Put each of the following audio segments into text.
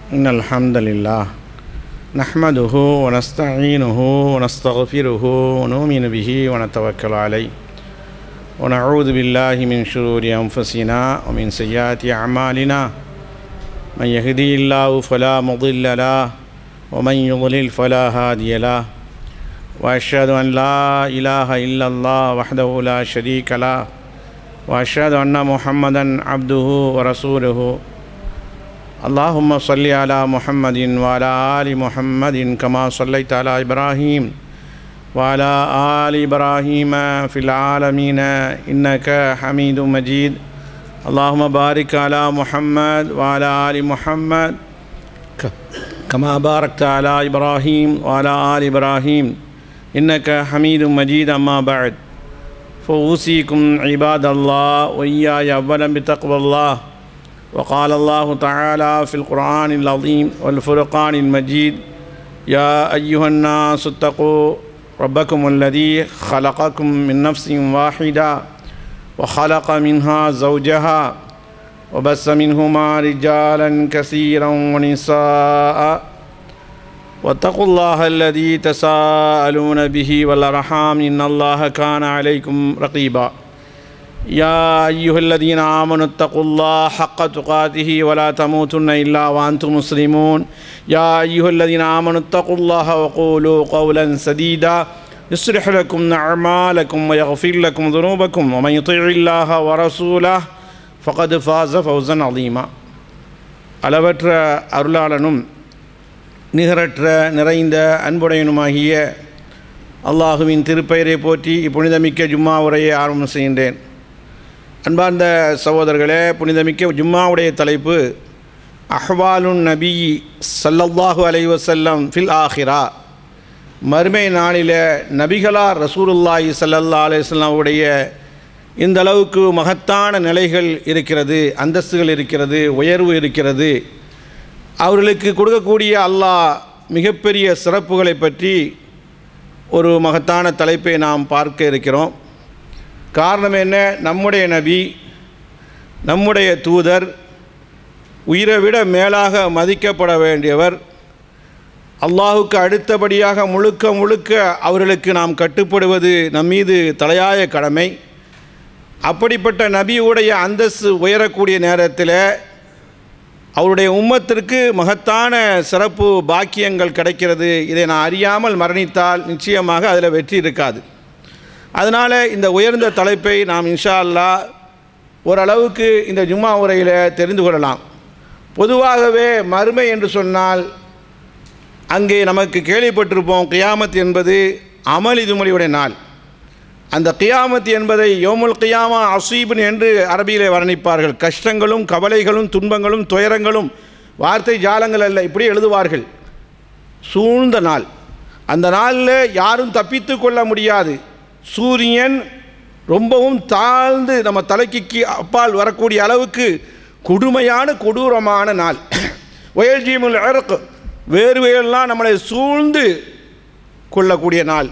إن الحمد لله نحمده ونستعينه ونستغفره ونؤمن به ونتوكل عليه ونعوذ بالله من شرور أنفسنا ومن سيئات أعمالنا من يهدي الله فلا مضل له ومن يضلل فلا هادي له وأشهد أن لا إله إلا الله وحده لا شريك له وأشهد أن محمدا عبده ورسوله اللهم صل على محمد وعلى آل محمد كما صليت على إبراهيم وعلى آل إبراهيم في العالمين إنك حميد مجيد اللهم بارك على محمد وعلى آل محمد ك- كما باركت على إبراهيم وعلى آل إبراهيم إنك حميد مجيد أما بعد فأوصيكم عباد الله وإياي أولا بتقوى الله وقال الله تعالى في القرآن العظيم والفرقان المجيد يا أيها الناس اتقوا ربكم الذي خلقكم من نفس واحدة وخلق منها زوجها وبث منهما رجالا كثيرا ونساء واتقوا الله الذي تساءلون به والأرحام إن الله كان عليكم رقيبا يا أيها الذين آمنوا اتقوا الله حق تقاته ولا تموتن إلا وأنتم مسلمون يا أيها الذين آمنوا اتقوا الله وقولوا قولا سديدا يصلح لكم أعمالكم ويغفر لكم ذنوبكم ومن يطيع الله ورسوله فقد فاز فوزا عظيما அளவற்ற அருளாளனும் நிகரற்ற நிறைந்த அன்புடையனுமாகிய அல்லாஹுவின் திருப்பெயரை போற்றி இப்புனிதமிக்க ஜும்மா உரையை ஆரம்பம் செய்கின்றேன் அன்பார்ந்த சகோதரர்களே புனிதமிக்க ஜும்மாவுடைய தலைப்பு அஹ்வாலுன் நபி ஸல்லல்லாஹு அலைஹி வஸல்லம் ஃபில் ஆஹிரா மறுமை நாளில் நபிகளார் ரசூலுல்லாஹி ஸல்லல்லாஹு அலைஹி வஸல்லமுடைய இந்த அளவுக்கு மகத்தான நிலைகள் இருக்கிறது அந்தஸ்துகள் இருக்கிறது உயர்வு இருக்கிறது அவர்களுக்கு கொடுக்கக்கூடிய அல்லாஹ் மிகப்பெரிய சிறப்புகளை பற்றி ஒரு மகத்தான தலைப்பை நாம் பார்க்க இருக்கிறோம் காரணம் என்ன நம்முடைய நபி நம்முடைய தூதர் உயிரை விட மேலாக மதிக்கப்பட வேண்டியவர் அல்லாஹுக்கு அடுத்தபடியாக முழுக்க முழுக்க அவர்களுக்கு நாம் கட்டுப்படுவது நம் மீது தலையாய கடமை அப்படிப்பட்ட நபியுடைய அந்தஸ்து உயரக்கூடிய நேரத்தில் அவருடைய உம்மத்திற்கு மகத்தான சிறப்பு பாக்கியங்கள் கிடைக்கிறது இதை நான் அறியாமல் மரணித்தால் நிச்சயமாக அதில் வெற்றி இருக்காது அதனால் இந்த உயர்ந்த தலைப்பை நாம் இன்ஷா அல்லா ஓரளவுக்கு இந்த ஜும்மா உரையில் தெரிந்து கொள்ளலாம் பொதுவாகவே மறுமை என்று சொன்னால் அங்கே நமக்கு கேள்விப்பட்டிருப்போம் கியாமத் என்பது அமல் இதுமொழியுடைய நாள் அந்த கியாமத் என்பதை யோமுல் கியாமா அசீபன் என்று அரபியிலே வர்ணிப்பார்கள் கஷ்டங்களும் கவலைகளும் துன்பங்களும் துயரங்களும் வார்த்தை ஜாலங்கள் அல்ல இப்படி எழுதுவார்கள் சூழ்ந்த நாள் அந்த நாளில் யாரும் தப்பித்து கொள்ள முடியாது சூரியன் ரொம்பவும் தாழ்ந்து நம்ம தலைக்கு கீ- அப்பால் வரக்கூடிய அளவுக்கு கொடுமையான கொடூரமான நாள் ஒயல்ஜிமுல் இறக்கு வேர்வையெல்லாம் நம்மளை சூழ்ந்து கொள்ளக்கூடிய நாள்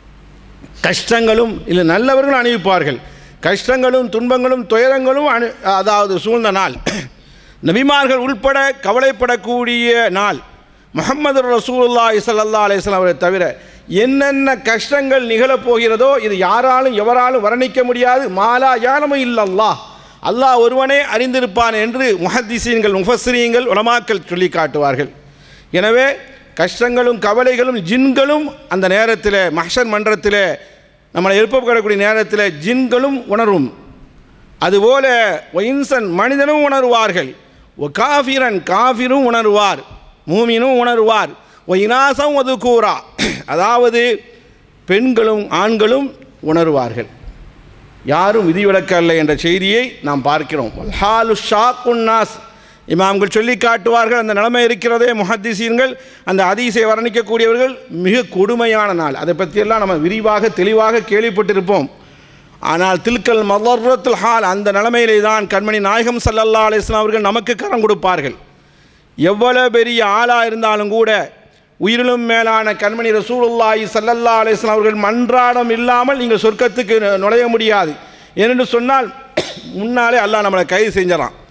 கஷ்டங்களும் இல்லை நல்லவர்களும் அணிவிப்பார்கள் கஷ்டங்களும் துன்பங்களும் துயரங்களும் அணு அதாவது சூழ்ந்த நாள் நபிமார்கள் உள்பட கவலைப்படக்கூடிய நாள் முகமது ரசூலுல்லாஹி ஸல்லல்லாஹு அலைஹி வஸல்லம் அவரை தவிர என்னென்ன கஷ்டங்கள் நிகழப்போகிறதோ இது யாராலும் எவராலும் வர்ணிக்க முடியாது மாலா யானமு இல்லல்லாஹ் அல்லாஹ் ஒருவனே அறிந்திருப்பான் என்று முஹத்திசீன்கள் முஃபஸ்ரீன்கள் உலமாக்கள் சொல்லி காட்டுவார்கள் எனவே கஷ்டங்களும் கவலைகளும் ஜின்களும் அந்த நேரத்தில் மஹ்ஷர் மன்றத்தில் நம்மளை எழுப்பப்படக்கூடிய நேரத்தில் ஜின்களும் உணரும் அதுபோல ஒயின்சன் மனிதனும் உணர்வார்கள் ஒ காஃபிரன் காஃபிரும் உணர்வார் மூமினும் உணர்வார் ஒ இனாசம் அது கூறா அதாவது பெண்களும் ஆண்களும் உணர்வார்கள் யாரும் விதிவிலக்கல்ல என்ற செய்தியை நாம் பார்க்கிறோம் ஹாலு ஷாக்குன்னாஸ் இமாம்கள் சொல்லி காட்டுவார்கள் அந்த நிலைமை இருக்கிறதே முஹத்திசீன்கள் அந்த ஹதீஸை வர்ணிக்கக்கூடியவர்கள் மிக கொடுமையான நாள் அதை பற்றியெல்லாம் நம்ம விரிவாக தெளிவாக கேள்விப்பட்டிருப்போம் ஆனால் தில்கல் மலர்ரத்துல் ஹால் அந்த நிலைமையிலே தான் கண்மணி நாயகம் ஸல்லல்லாஹு அலைஹி வஸல்லம் அவர்கள் நமக்கு கரம் கொடுப்பார்கள் எவ்வளவு பெரிய ஆளாக இருந்தாலும் கூட உயிரிலும் மேலான கண்மணி ரசூலுல்லாஹி ஸல்லல்லாஹு அலைஹி வஸல்லம் அவர்கள் மன்றாடம் இல்லாமல் நீங்கள் சொர்க்கத்துக்கு நு- நுழைய முடியாது ஏனென்று சொன்னால் முன்னாலே அல்லாஹ் நம்மளை கைது செஞ்சிடறான்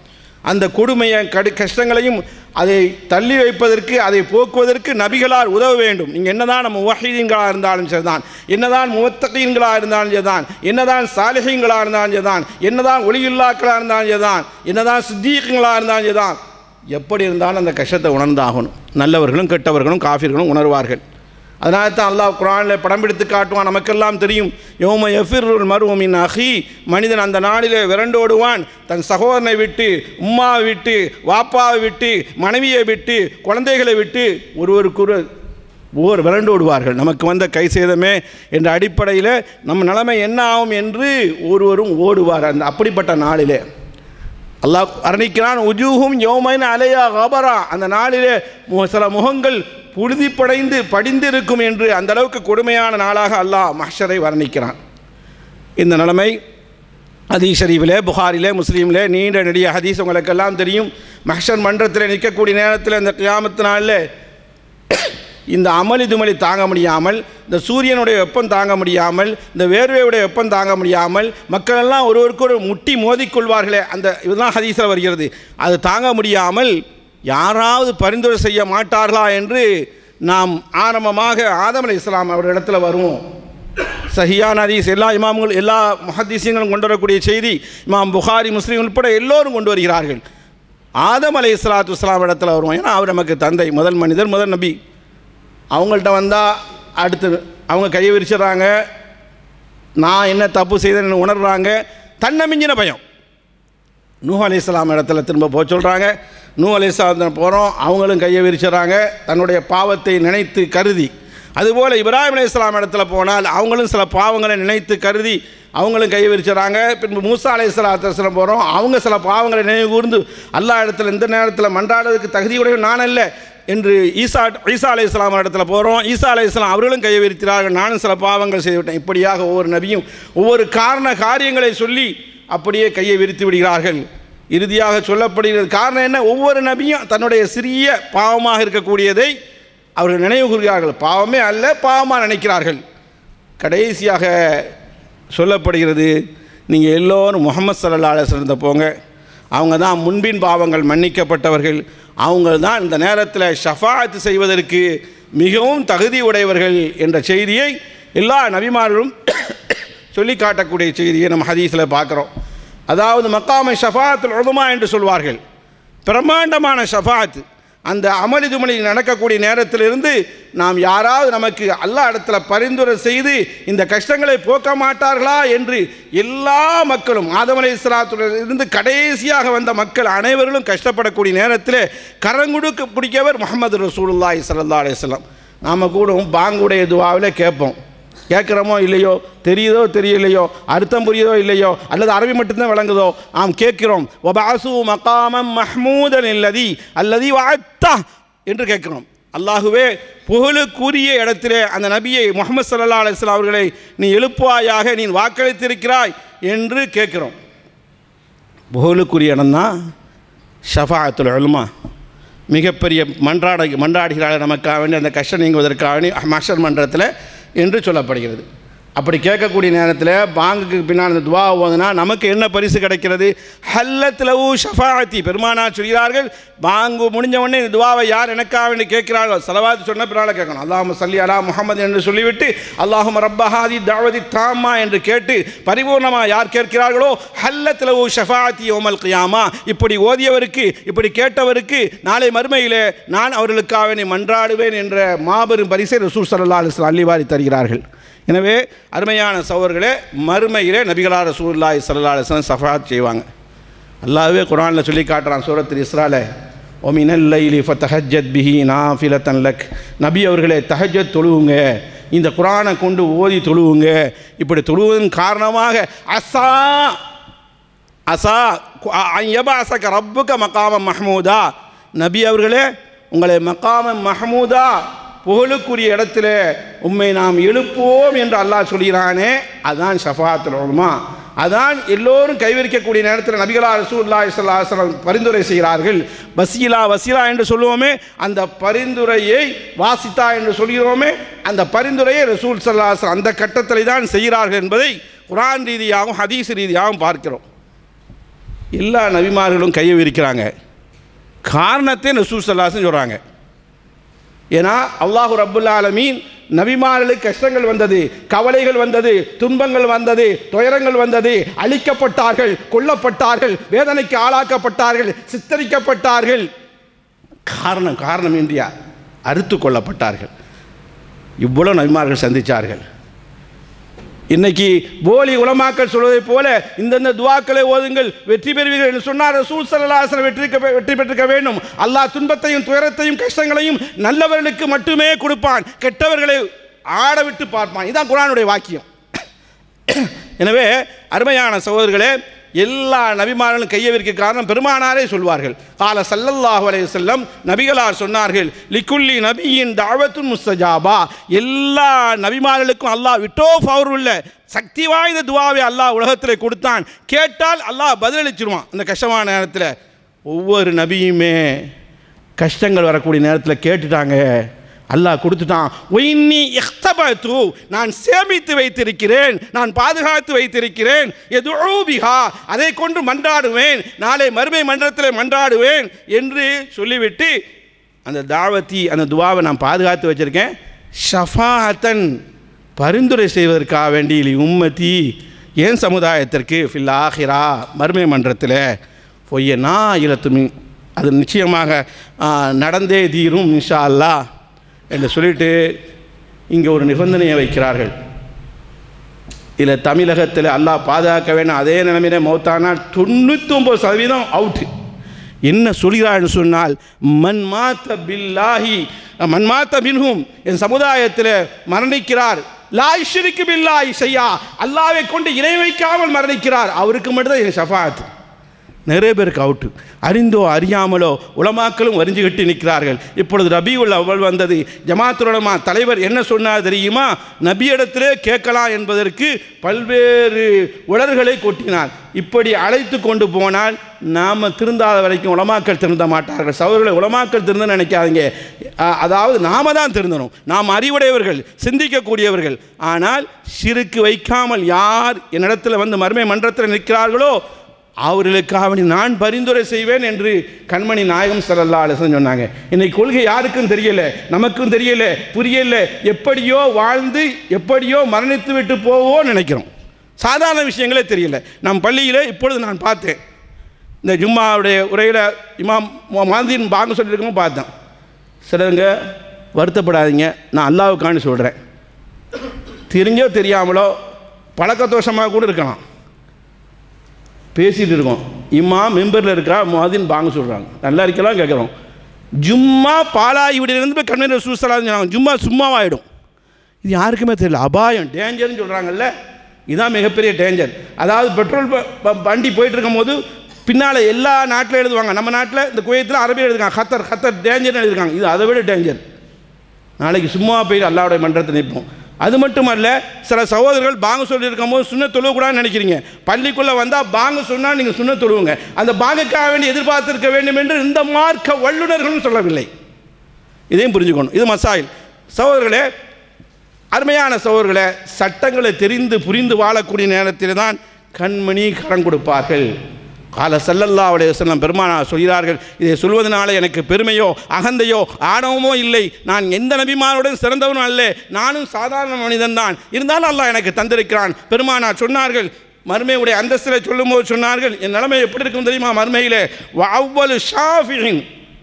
அந்த கொடுமையை கடு கஷ்டங்களையும் அதை தள்ளி வைப்பதற்கு அதை போக்குவதற்கு நபிகளால் உதவ வேண்டும் நீங்கள் என்னதான் நம்ம முவஹீதீன்களாக இருந்தாலும் சரிதான் என்னதான் முவத்தகீன்களாக இருந்தாலும் சரிதான் என்னதான் சாலிஹீன்களாக இருந்தாலும் சரிதான் என்னதான் ஒளியுல்லாக்களாக இருந்தாலும் சரிதான் என்னதான் சித்தீகங்களாக இருந்தாலும் சரிதான் எப்படி இருந்தாலும் அந்த கஷ்டத்தை உணர்ந்தாகணும் நல்லவர்களும் கெட்டவர்களும் காஃபிர்களும் உணர்வார்கள் அதனால தான் அல்லாஹ் குரானில் படம் பிடித்து காட்டுவான் நமக்கெல்லாம் தெரியும் யோம எஃபிருல் மருவமின் அஹி மனிதன் அந்த நாளிலே விரண்டோடுவான் தன் சகோதரனை விட்டு உம்மாவை விட்டு வாப்பாவை விட்டு மனைவியை விட்டு குழந்தைகளை விட்டு ஒருவருக்கு ஒவ்வொரு விரண்டோடுவார்கள் நமக்கு வந்த கை சேதமே என்ற அடிப்படையில் நம்ம நிலைமை என்ன ஆகும் என்று ஒருவரும் ஓடுவார் அந்த அப்படிப்பட்ட நாளிலே அல்லாஹ் வர்ணிக்கிறான் உஜூஹும் யோமைன் அலையா கபரா அந்த நாளிலே மு- சில முகங்கள் புழுதிப்படைந்து படிந்திருக்கும் என்று அந்த அளவுக்கு கொடுமையான நாளாக அல்லாஹ் மஹ்ஷரை வர்ணிக்கிறான் இந்த நிலைமை ஹதீஸ் ஷரீஃபிலே புகாரிலே முஸ்லீமிலே நீண்ட நெடிய ஹதீஸ் உங்களுக்கெல்லாம் தெரியும் மஹ்ஷர் மன்றத்தில் நிற்கக்கூடிய நேரத்தில் இந்த கியாமத்து நாளில் இந்த அமளி துமளி தாங்க முடியாமல் இந்த சூரியனுடைய வெப்பம் தாங்க முடியாமல் இந்த வேர்வையுடைய வெப்பம் தாங்க முடியாமல் மக்கள் எல்லாம் ஒருவருக்கொரு முட்டி மோதிக்கொள்வார்களே அந்த இதுதான் ஹதீஸில் வருகிறது அது தாங்க முடியாமல் யாராவது பரிந்துரை செய்ய மாட்டார்களா என்று நாம் ஆரம்பமாக ஆதம் அலை இஸ்லாம் அவரிடத்துல வருவோம் சஹியான் ஹதீஸ் எல்லா இமாம்கள் எல்லா முஹத்தீசியங்களும் கொண்டு வரக்கூடிய செய்தி இமாம் புகாரி முஸ்லீம் உட்பட எல்லோரும் கொண்டு வருகிறார்கள் ஆதம் அலை இஸ்லாத்து இஸ்லாம் இடத்துல வருவோம் ஏன்னா அவர் நமக்கு தந்தை முதல் மனிதர் முதல் நபி அவங்கள்ட்ட வந்தால் அடுத்து அவங்க கையை விரிச்சிடுறாங்க நான் என்ன தப்பு செய்தேன்னு உணர்றாங்க தன்னை மிஞ்சின பயம் நூ அலையாம் இடத்துல திரும்ப போக சொல்கிறாங்க நூ அலையாம் போகிறோம் அவங்களும் கையை விரிச்சிடுறாங்க தன்னுடைய பாவத்தை நினைத்து கருதி அதுபோல் இப்ராஹிம் அலையாம் இடத்துல போனால் அவங்களும் சில பாவங்களை நினைத்து கருதி அவங்களும் கையை விரிச்சிடுறாங்க பின்பு மூசா அலையாத்திரம் போகிறோம் அவங்க சில பாவங்களை நினைவு கூர்ந்து அல்லா இடத்துல இந்த நேரத்தில் மன்றாடுறதுக்கு தகுதியுடைய நான் அல்ல என்று ஈசா ஈசா அலை இஸ்லாம் இடத்துல போகிறோம் ஈசா அலை இஸ்லாம் அவர்களும் கையை விரிக்கிறார்கள் நானும் சில பாவங்கள் செய்துவிட்டேன் இப்படியாக ஒவ்வொரு நபியும் ஒவ்வொரு காரண காரியங்களை சொல்லி அப்படியே கையை விரித்து விடுகிறார்கள் இறுதியாக சொல்லப்படுகிறது காரணம் என்ன ஒவ்வொரு நபியும் தன்னுடைய சிறிய பாவமாக இருக்கக்கூடியதை அவர்கள் நினைவு கூறுகிறார்கள் பாவமே அல்ல பாவமாக நினைக்கிறார்கள் கடைசியாக சொல்லப்படுகிறது நீங்கள் எல்லோரும் முகமது சல்லா அலிஸ்லந்த போங்க அவங்க தான் முன்பின் பாவங்கள் மன்னிக்கப்பட்டவர்கள் அவங்க தான் இந்த நேரத்தில் ஷஃபாத் செய்வதற்கு மிகவும் தகுதி உடையவர்கள் என்ற செய்தியை எல்லா நபிமார்களும் சொல்லி காட்டக்கூடிய செய்தியை நம்ம ஹதீஸில் பார்க்குறோம் அதாவது மக்காமை ஷஃபாத்துல் உதுமா என்று சொல்வார்கள் பிரம்மாண்டமான ஷஃபாத் அந்த அமளி துமளி நடக்கக்கூடிய நேரத்திலிருந்து நாம் யாராவது நமக்கு அல்லா இடத்துல பரிந்துரை செய்து இந்த கஷ்டங்களை போக்க மாட்டார்களா என்று எல்லா மக்களும் ஆதமலை இருந்து கடைசியாக வந்த மக்கள் அனைவர்களும் கஷ்டப்படக்கூடிய நேரத்தில் கரங்குடுக்கு பிடிக்கவர் முகமது ரசூலுல்லாஹி ஸல்லல்லாஹு அலைஹி வஸல்லம் நாம் கூட பாங்குடைய துவாவில் கேட்போம் கேட்குறோமோ இல்லையோ தெரியுதோ தெரியலையோ அர்த்தம் புரியுதோ இல்லையோ அல்லது அரபி மட்டும்தான் விளங்குதோ ஆம் கேட்கிறோம் ஒபாசு மகாமம் மஹ்மூதன் இல்லதி அல்லதி வாத்தா என்று கேட்கிறோம் அல்லாஹுவே புகழுக்குரிய இடத்திலே அந்த நபியை முகமது சல்லா அலிஸ்லாம் அவர்களை நீ எழுப்புவாயாக நீ வாக்களித்திருக்கிறாய் என்று கேட்கிறோம் புகழுக்குரிய இடம்தான் ஷஃபாத்துல் உல்மா மிகப்பெரிய மன்றாட மன்றாடுகிறார்கள் நமக்காக வேண்டி அந்த கஷ்டம் நீங்குவதற்காக வேண்டி மஷர் மன்றத்தில் என்று சொல்லப்படுகிறது அப்படி கேட்கக்கூடிய நேரத்தில் பாங்குக்கு பின்னால் அந்த துவா ஓதுனா நமக்கு என்ன பரிசு கிடைக்கிறது ஹல்லத்லவு ஷஃபாத்தி பெருமானா சொல்கிறார்கள் பாங்கு முடிஞ்ச உடனே இந்த துவாவை யார் எனக்காக வேண்டி கேட்கிறார்கள் செலவாத்து சொன்ன பின்னால் கேட்கணும் அல்லாஹ் சல்லி அலா முகமது என்று சொல்லிவிட்டு அல்லாஹும் ரப்பஹாதி தாவதி தாமா என்று கேட்டு பரிபூர்ணமாக யார் கேட்கிறார்களோ ஹல்லத்லவு ஷஃபாத்தி ஓமல் கியாமா இப்படி ஓதியவருக்கு இப்படி கேட்டவருக்கு நாளை மறுமையிலே நான் அவர்களுக்காக வேண்டி மன்றாடுவேன் என்ற மாபெரும் பரிசை ரசூல் சல்லா அலிஸ்லாம் அள்ளிவாரி தருகிறார்கள் எனவே அருமையான சவர்களே மறுமையிலே நபிகளா ரசூல்லாய் சல்லா அலிஸ்லாம் சஃபாத் செய்வாங்க அல்லாஹ்வே குரானில் சொல்லி காட்டுறான் சூரத்தில் இஸ்ரால ஒமினல் லைலி ஃப தஹஜத் பிஹி நாஃபிலத்தன் லக் நபி அவர்களே தஹஜத் தொழுவுங்க இந்த குரானை கொண்டு ஓதி தொழுவுங்க இப்படி தொழுவதன் காரணமாக அசா அசா அசக ரப்புக்க மகாமம் மஹமூதா நபி அவர்களே உங்களை மகாமம் மஹமூதா புகழுக்குரிய இடத்துல உண்மை நாம் எழுப்புவோம் என்று அல்லாஹ் சொல்கிறானே அதான் ஷஃபாத்துல் உலமா அதான் எல்லோரும் கைவிரிக்கக்கூடிய நேரத்தில் நபிகளா ரசூல்லா இஸ்லாஸ்லம் பரிந்துரை செய்கிறார்கள் பசீலா வசீலா என்று சொல்லுவோமே அந்த பரிந்துரையை வாசித்தா என்று சொல்கிறோமே அந்த பரிந்துரையை ரசூல் சல்லாஸ் அந்த கட்டத்தில் தான் செய்கிறார்கள் என்பதை குரான் ரீதியாகவும் ஹதீஸ் ரீதியாகவும் பார்க்கிறோம் எல்லா நபிமார்களும் கையை விரிக்கிறாங்க காரணத்தை நசூசல்லாசன் சொல்கிறாங்க ஏன்னா அல்லாஹு ரப்புல் ஆலமீன் நபிமார்களுக்கு கஷ்டங்கள் வந்தது கவலைகள் வந்தது துன்பங்கள் வந்தது துயரங்கள் வந்தது அழிக்கப்பட்டார்கள் கொல்லப்பட்டார்கள் வேதனைக்கு ஆளாக்கப்பட்டார்கள் சித்தரிக்கப்பட்டார்கள் காரணம் காரணம் இந்தியா அறுத்து கொல்லப்பட்டார்கள் இவ்வளவு நபிமார்கள் சந்தித்தார்கள் இன்னைக்கு போலி உலமாக்கள் சொல்வதைப் போல இந்தந்த துவாக்களை ஓதுங்கள் வெற்றி பெறுவீர்கள் என்று சொன்னார் ரசூல் சல்லாசன வெற்றி வெற்றி பெற்றிருக்க வேண்டும் அல்லாஹ் துன்பத்தையும் துயரத்தையும் கஷ்டங்களையும் நல்லவர்களுக்கு மட்டுமே கொடுப்பான் கெட்டவர்களை ஆட விட்டு பார்ப்பான் இதுதான் குரானுடைய வாக்கியம் எனவே அருமையான சகோதரர்களே எல்லா நபிமார்களும் கையவிற்கு காரணம் பெருமானாரே சொல்வார்கள் கால சல்லல்லாஹு அலைஹி வஸல்லம் நபிகளார் சொன்னார்கள் லிக்குல்லி நபியின் தாவத்துன் முஸ்தஜாபா எல்லா நபிமார்களுக்கும் அல்லாஹ் விட்டோ பவர் உள்ள சக்தி வாய்ந்த துவாவை அல்லாஹ் உலகத்தில் கொடுத்தான் கேட்டால் அல்லாஹ் பதிலளிச்சிருவான் அந்த கஷ்டமான நேரத்தில் ஒவ்வொரு நபியுமே கஷ்டங்கள் வரக்கூடிய நேரத்தில் கேட்டுட்டாங்க அல்லாஹ் கொடுத்துட்டான் ஒயின்னி இஹ்தபத்து நான் சேமித்து வைத்திருக்கிறேன் நான் பாதுகாத்து வைத்திருக்கிறேன் எதுபிஹா அதை கொண்டு மன்றாடுவேன் நாளை மறுமை மன்றத்தில் மன்றாடுவேன் என்று சொல்லிவிட்டு அந்த தாவத்தி அந்த துவாவை நான் பாதுகாத்து வச்சிருக்கேன் ஷஃபாஹத்தன் பரிந்துரை செய்வதற்காக வேண்டி லி உம்மதி ஏன் சமுதாயத்திற்கு ஃபில் ஆஹிரா மறுமை மன்றத்தில் பொய்யனா இலத்துமி அது நிச்சயமாக ஆ, நடந்தே தீரும் இன்ஷா அல்லாஹ் என்று சொல்லிட்டு இங்கே ஒரு நிபந்தனையை வைக்கிறார்கள் இதில் தமிழகத்தில் அல்லாஹ் பாதுகாக்க வேண்டும் அதே நிலைமையில மௌத்தானால் தொண்ணூத்தொம்பது சதவீதம் அவுட்டு என்ன சொல்கிறான்னு சொன்னால் மன் மாத்த பில்லாஹி மன் மாத்த மின்ஹும் என் சமுதாயத்தில் மரணிக்கிறார் லாய் ஷிரிக்கு பில்லாஹி செய்யா அல்லாவை கொண்டு இணை வைக்காமல் மரணிக்கிறார் அவருக்கு மட்டும்தான் என் ஷஃபாத் நிறைய பேருக்கு அவுட்டு அறிந்தோ அறியாமலோ உலமாக்களும் வரிஞ்சுக்கிட்டு நிற்கிறார்கள் இப்பொழுது ரபியுல் அவள் வந்தது ஜமாத்துல் உலமா தலைவர் என்ன சொன்னார் தெரியுமா நபியிடத்திலே கேட்கலாம் என்பதற்கு பல்வேறு உலர்களை கொட்டினார் இப்படி அழைத்து கொண்டு போனால் நாம் திருந்தாத வரைக்கும் உலமாக்கள் திருந்த மாட்டார்கள் சவர்களை உலமாக்கள் திருந்த நினைக்காதீங்க அ- அதாவது நாம தான் திருந்தணும் நாம் அறிவுடையவர்கள் சிந்திக்கக்கூடியவர்கள் ஆனால் சிறுக்கு வைக்காமல் யார் என்னிடத்தில் வந்து மறுமை மன்றத்தில் நிற்கிறார்களோ அவர்களுக்காக வேண்டி நான் பரிந்துரை செய்வேன் என்று கண்மணி நாயகம் சல்லல்லா அலிசன் சொன்னாங்க இன்னைக்கு கொள்கை யாருக்கும் தெரியல நமக்கும் தெரியல புரியல எப்படியோ வாழ்ந்து எப்படியோ மரணித்து விட்டு போவோம் நினைக்கிறோம் சாதாரண விஷயங்களே தெரியல நம் பள்ளியில் இப்பொழுது நான் பார்த்தேன் இந்த ஜும்மாவுடைய உரையில் இமாம் மாதின் பாங்க சொல்லியிருக்கோம் பார்த்தேன் சிலருங்க வருத்தப்படாதீங்க நான் அல்லாவுக்கான்னு சொல்கிறேன் தெரிஞ்சோ தெரியாமலோ பழக்கதோஷமாக கூட இருக்கலாம் பேசிகிட்டு இருக்கோம் இம்மா மெம்பரில் இருக்கா மாதின் பாங்க சொல்கிறாங்க நல்லா இருக்கலாம் கேட்குறோம் ஜும்மா பாலாயி விடிலிருந்து போய் கண்மணி சூசலான்னு சொன்னாங்க ஜும்மா சும்மாவாயிடும் இது யாருக்குமே தெரியல அபாயம் டேஞ்சர்னு சொல்கிறாங்கல்ல இதுதான் மிகப்பெரிய டேஞ்சர் அதாவது பெட்ரோல் ப- ப- வண்டி போயிட்டு இருக்கும்போது பின்னால் எல்லா நாட்டிலும் எழுதுவாங்க நம்ம நாட்டில் இந்த குவைத்தில் அரபியில் எழுதுக்காங்க ஹத்தர் ஹத்தர் டேஞ்சர்னு எழுதிருக்காங்க இது அதை விட டேஞ்சர் நாளைக்கு சும்மா போய் அல்லாவுடைய மன்றத்தை நிற்போம் அது மட்டுமல்ல சில சகோதரர்கள் பாங்க சொல்லியிருக்கும் போது சுண்ண தொழுவக்கூடாதுன்னு நினைக்கிறீங்க பள்ளிக்குள்ளே வந்தால் பாங்க சொன்னால் நீங்கள் சுண்ண தொழுவுங்க அந்த பாங்குக்காக வேண்டி எதிர்பார்த்திருக்க வேண்டும் என்று இந்த மார்க்க வல்லுநர்களும் சொல்லவில்லை இதையும் புரிஞ்சுக்கணும் இது மசாயில் சகோதரர்களே அருமையான சகோதரர்களே சட்டங்களை தெரிந்து புரிந்து வாழக்கூடிய நேரத்தில் தான் கண்மணி கரம் கொடுப்பார்கள் கால சல்லல்லா அலைஹி வஸல்லம் பெருமானார் சொல்கிறார்கள் இதை சொல்வதனால எனக்கு பெருமையோ அகந்தையோ ஆணவமோ இல்லை நான் எந்த நபிமானுடன் சிறந்தவனும் அல்ல நானும் சாதாரண மனிதன்தான் இருந்தாலும் அல்லாஹ் எனக்கு தந்திருக்கிறான் பெருமானார் சொன்னார்கள் மர்மையுடைய அந்தஸ்தில் சொல்லும்போது சொன்னார்கள் என் நிலைமை எப்படி இருக்கும் தெரியுமா மர்மையிலே அவ்வளவு ஷாஃபின்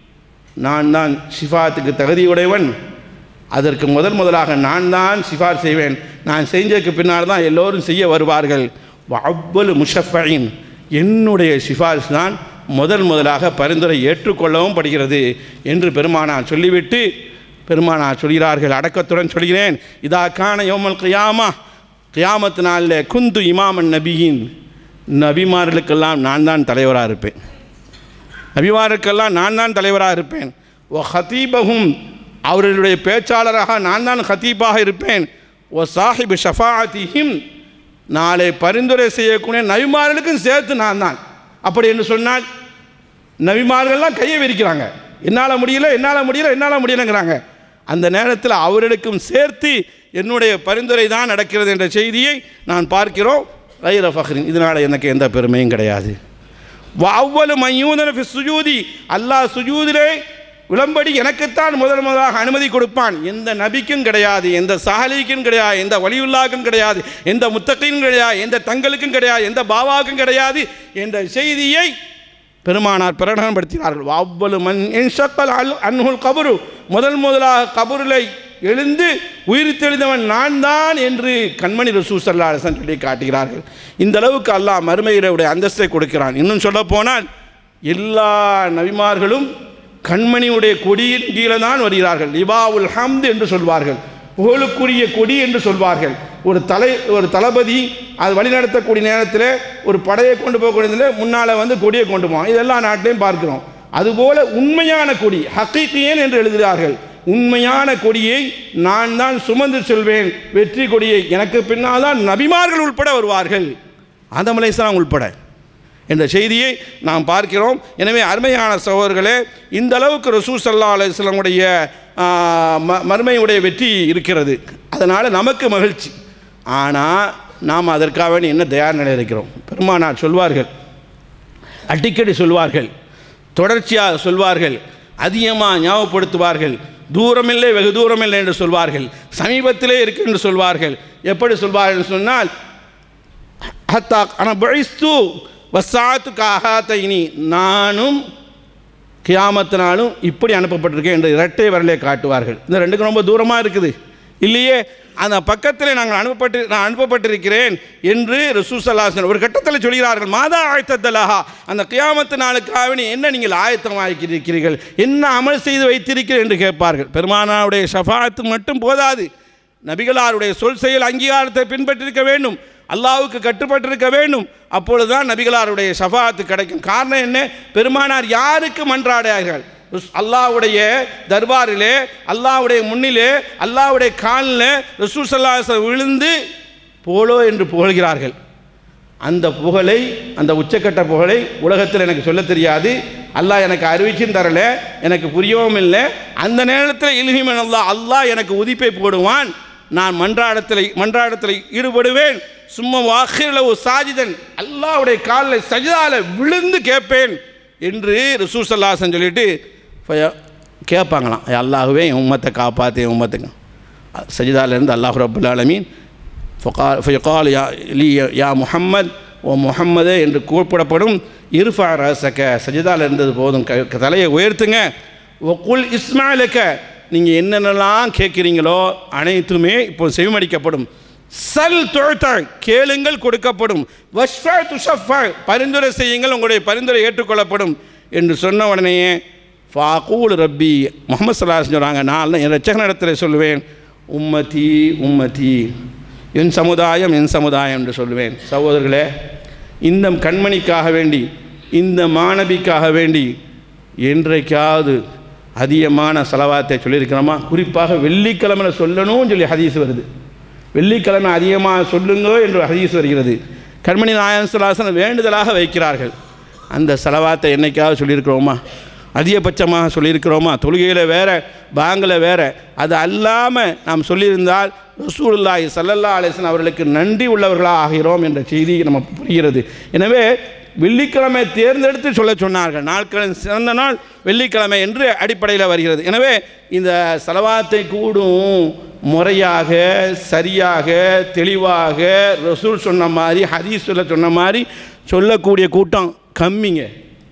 நான் தான் ஷிஃபாத்துக்கு தகுதியுடையவன் அதற்கு முதல் முதலாக நான் தான் சிஃபார் செய்வேன் நான் செஞ்சதுக்கு பின்னால் தான் எல்லோரும் செய்ய வருவார்கள் அவ்வளவு முஷஃபைன் என்னுடைய சிஃபாரிசு தான் முதல் முதலாக பரிந்துரை ஏற்றுக்கொள்ளவும் படுகிறது என்று பெருமானார் சொல்லிவிட்டு பெருமானார் சொல்கிறார்கள் அடக்கத்துடன் சொல்கிறேன் இதா கான யோமல் கியாமா கியாமத்து நாளில் குந்து இமாமன் நபியின் நபிமார்களுக்கெல்லாம் நான் தான் தலைவராக இருப்பேன் நபிமாருக்கெல்லாம் நான் தான் தலைவராக இருப்பேன் ஓ ஹதீபகும் அவர்களுடைய பேச்சாளராக நான் தான் ஹதீபாக இருப்பேன் ஓ சாஹிப் ஷஃபாத்திஹிம் நாளை பரிந்துரை செய்யக்கூடிய நபிமார்களுக்கும் சேர்த்து நான் தான் அப்படி என்று சொன்னால் நபிமார்கள்லாம் கையை விரிக்கிறாங்க என்னால் முடியல என்னால் முடியல என்னால் முடியலங்கிறாங்க அந்த நேரத்தில் அவர்களுக்கும் சேர்த்து என்னுடைய பரிந்துரை தான் நடக்கிறது என்ற செய்தியை நான் பார்க்கிறோம் ரைர ஃபஹ்ரின் இதனால் எனக்கு எந்த பெருமையும் கிடையாது அவ்வளவு மையூதன ஃபி சுஜூதி அல்லாஹ் சுஜூதிலே விளம்படி எனக்குத்தான் முதல் முதலாக அனுமதி கொடுப்பான் எந்த நபிக்கும் கிடையாது எந்த சாலிக்கும் கிடையாது எந்த வலியுல்லாக்கும் கிடையாது எந்த முத்தகையும் கிடையாது எந்த தங்களுக்கும் கிடையாது எந்த பாவாவுக்கும் கிடையாது என்ற செய்தியை பெருமானார் பிரகடனப்படுத்தினார்கள் அவ்வளவு மண் என்ஷக்கல் அல் அன்ஹுல் கபரு முதல் முதலாக கபருலை எழுந்து உயிர் தெளிந்தவன் நான் தான் என்று கண்மணி ரசூ சல்லா அலிசன் சொல்லி காட்டுகிறார்கள் இந்த அளவுக்கு அல்லாஹ் மறுமையினுடைய அந்தஸ்தை கொடுக்கிறான் இன்னும் சொல்ல போனால் எல்லா நபிமார்களும் கண்மணியுடைய கொடியின் கீழே தான் வருகிறார்கள் லிபாவுல் ஹம்து என்று சொல்வார்கள் புகழுக்குரிய கொடி என்று சொல்வார்கள் ஒரு தலை ஒரு தளபதி அது வழிநடத்தக்கூடிய நேரத்தில் ஒரு படையை கொண்டு போகக்கூடிய முன்னால் வந்து கொடியை கொண்டு போவோம் இதெல்லாம் நாட்டிலையும் பார்க்கிறோம் அதுபோல உண்மையான கொடி ஹக்கீக்கியன் என்று எழுதுகிறார்கள் உண்மையான கொடியை நான் தான் சுமந்து செல்வேன் வெற்றி கொடியை எனக்கு பின்னால் தான் நபிமார்கள் உட்பட வருவார்கள் ஆதமலைசலாம் உள்பட என்ற செய்தியை நாம் பார்க்கிறோம் எனவே அருமையான சகோதரர்களே இந்த அளவுக்கு ரசூ சல்லா அலுவலமுடைய மறுமையுடைய வெற்றி இருக்கிறது அதனால் நமக்கு மகிழ்ச்சி ஆனால் நாம் அதற்காக வேண்டி என்ன தயார் நிலையில் இருக்கிறோம் பெருமானார் சொல்வார்கள் அடிக்கடி சொல்வார்கள் தொடர்ச்சியாக சொல்வார்கள் அதிகமாக ஞாபகப்படுத்துவார்கள் தூரமில்லை வெகு தூரமில்லை என்று சொல்வார்கள் சமீபத்திலே இருக்கு என்று சொல்வார்கள் எப்படி சொல்வார்கள் சொன்னால் ஹத்தா ஆனால் பழிஸ்து வசாத்து காகாத்தைனி நானும் கியாமத்தினாலும் இப்படி அனுப்பப்பட்டிருக்கேன் என்று இரட்டை வரலே காட்டுவார்கள் இந்த ரெண்டுக்கும் ரொம்ப தூரமாக இருக்குது இல்லையே அந்த பக்கத்தில் நாங்கள் அனுப்பப்பட்டு நான் அனுப்பப்பட்டிருக்கிறேன் என்று ரசூசல்லாசன் ஒரு கட்டத்தில் சொல்கிறார்கள் மாதா ஆயத்தத்தலஹா அந்த கியாமத்து நாளுக்காக என்ன நீங்கள் ஆயத்தமாக்கியிருக்கிறீர்கள் என்ன அமல் செய்து வைத்திருக்கிறீர்கள் என்று கேட்பார்கள் பெருமானாருடைய ஷஃபாத்து மட்டும் போதாது நபிகளாருடைய சொல் செயல் அங்கீகாரத்தை பின்பற்றிருக்க வேண்டும் அல்லாவுக்கு கட்டுப்பட்டிருக்க வேண்டும் அப்பொழுதுதான் நபிகளாருடைய ஷஃபாத்து கிடைக்கும் காரணம் என்ன பெருமானார் யாருக்கு மன்றாடார்கள் அல்லாவுடைய தர்பாரிலே அல்லாவுடைய முன்னிலே அல்லாவுடைய காலில் ரசூசல்லா விழுந்து போலோ என்று புகழ்கிறார்கள் அந்த புகழை அந்த உச்சக்கட்ட புகழை உலகத்தில் எனக்கு சொல்ல தெரியாது அல்லாஹ் எனக்கு அறிவிச்சும் தரல எனக்கு புரியவும் இல்லை அந்த நேரத்தில் இல்ஹிமன் அல்லாஹ் அல்லாஹ் எனக்கு உதிப்பை போடுவான் நான் மன்றாடத்தில் மன்றாடத்தில் ஈடுபடுவேன் சும்மா வாக்கில் ஒரு சாஜிதன் அல்லாவுடைய காலில் சஜிதால விழுந்து கேட்பேன் என்று ரசூசல்லாசன் சொல்லிட்டு கேட்பாங்களாம் அல்லாஹுவே என் உம்மத்தை காப்பாற்று என் உம்மத்துக்கு சஜிதாலேருந்து அல்லாஹ் ரபுல் ஆலமீன் ஃபகால் யா லீ யா முஹம்மத் ஓ முஹம்மதே என்று கூப்பிடப்படும் இருஃபா ரசக்க சஜிதாவில் இருந்தது போதும் க தலையை உயர்த்துங்க ஓ குல் இஸ்மாயிலுக்க நீங்கள் என்னென்னலாம் கேட்குறீங்களோ அனைத்துமே இப்போ செவிமடிக்கப்படும் சல் தொழுத்தாள் கேளுங்கள் கொடுக்கப்படும் வஷ்ஃபா துஷஃபா பரிந்துரை செய்யுங்கள் உங்களுடைய பரிந்துரை ஏற்றுக்கொள்ளப்படும் என்று சொன்ன உடனேயே ஃபாகூல் ரப்பி முகமது சல்லாஸ் சொல்கிறாங்க நான் என் ரச்சகனிடத்தில் சொல்லுவேன் உம்மதி உம்மதி என் சமுதாயம் என் சமுதாயம் என்று சொல்லுவேன் சகோதரர்களே இந்த கண்மணிக்காக வேண்டி இந்த மாணவிக்காக வேண்டி என்றைக்காவது அதிகமான செலவாத்தை சொல்லியிருக்கிறோமா குறிப்பாக வெள்ளிக்கிழமை சொல்லணும்னு சொல்லி ஹதீஸ் வருது வெள்ளிக்கிழமை அதிகமாக சொல்லுங்க என்று ஹதீஸ் வருகிறது கண்மணி நாயன் சலாசனம் வேண்டுதலாக வைக்கிறார்கள் அந்த செலவாத்தை என்னைக்காவது சொல்லியிருக்கிறோமா அதிகபட்சமாக சொல்லியிருக்கிறோமா தொழுகையில் வேறு பாங்கில் வேறு அது அல்லாமல் நாம் சொல்லியிருந்தால் ரசூலுல்லாஹி சல்லல்லா அலிஸ்லாம் அவர்களுக்கு நன்றி உள்ளவர்களாக ஆகிறோம் என்ற செய்தி நம்ம புரிகிறது எனவே வெள்ளிக்கிழமை தேர்ந்தெடுத்து சொல்ல சொன்னார்கள் நாட்களின் சிறந்த நாள் வெள்ளிக்கிழமை என்று அடிப்படையில் வருகிறது எனவே இந்த செலவாத்தை கூடும் முறையாக சரியாக தெளிவாக ரசூல் சொன்ன மாதிரி ஹதீஸ் சொல்ல சொன்ன மாதிரி சொல்லக்கூடிய கூட்டம் கம்மிங்க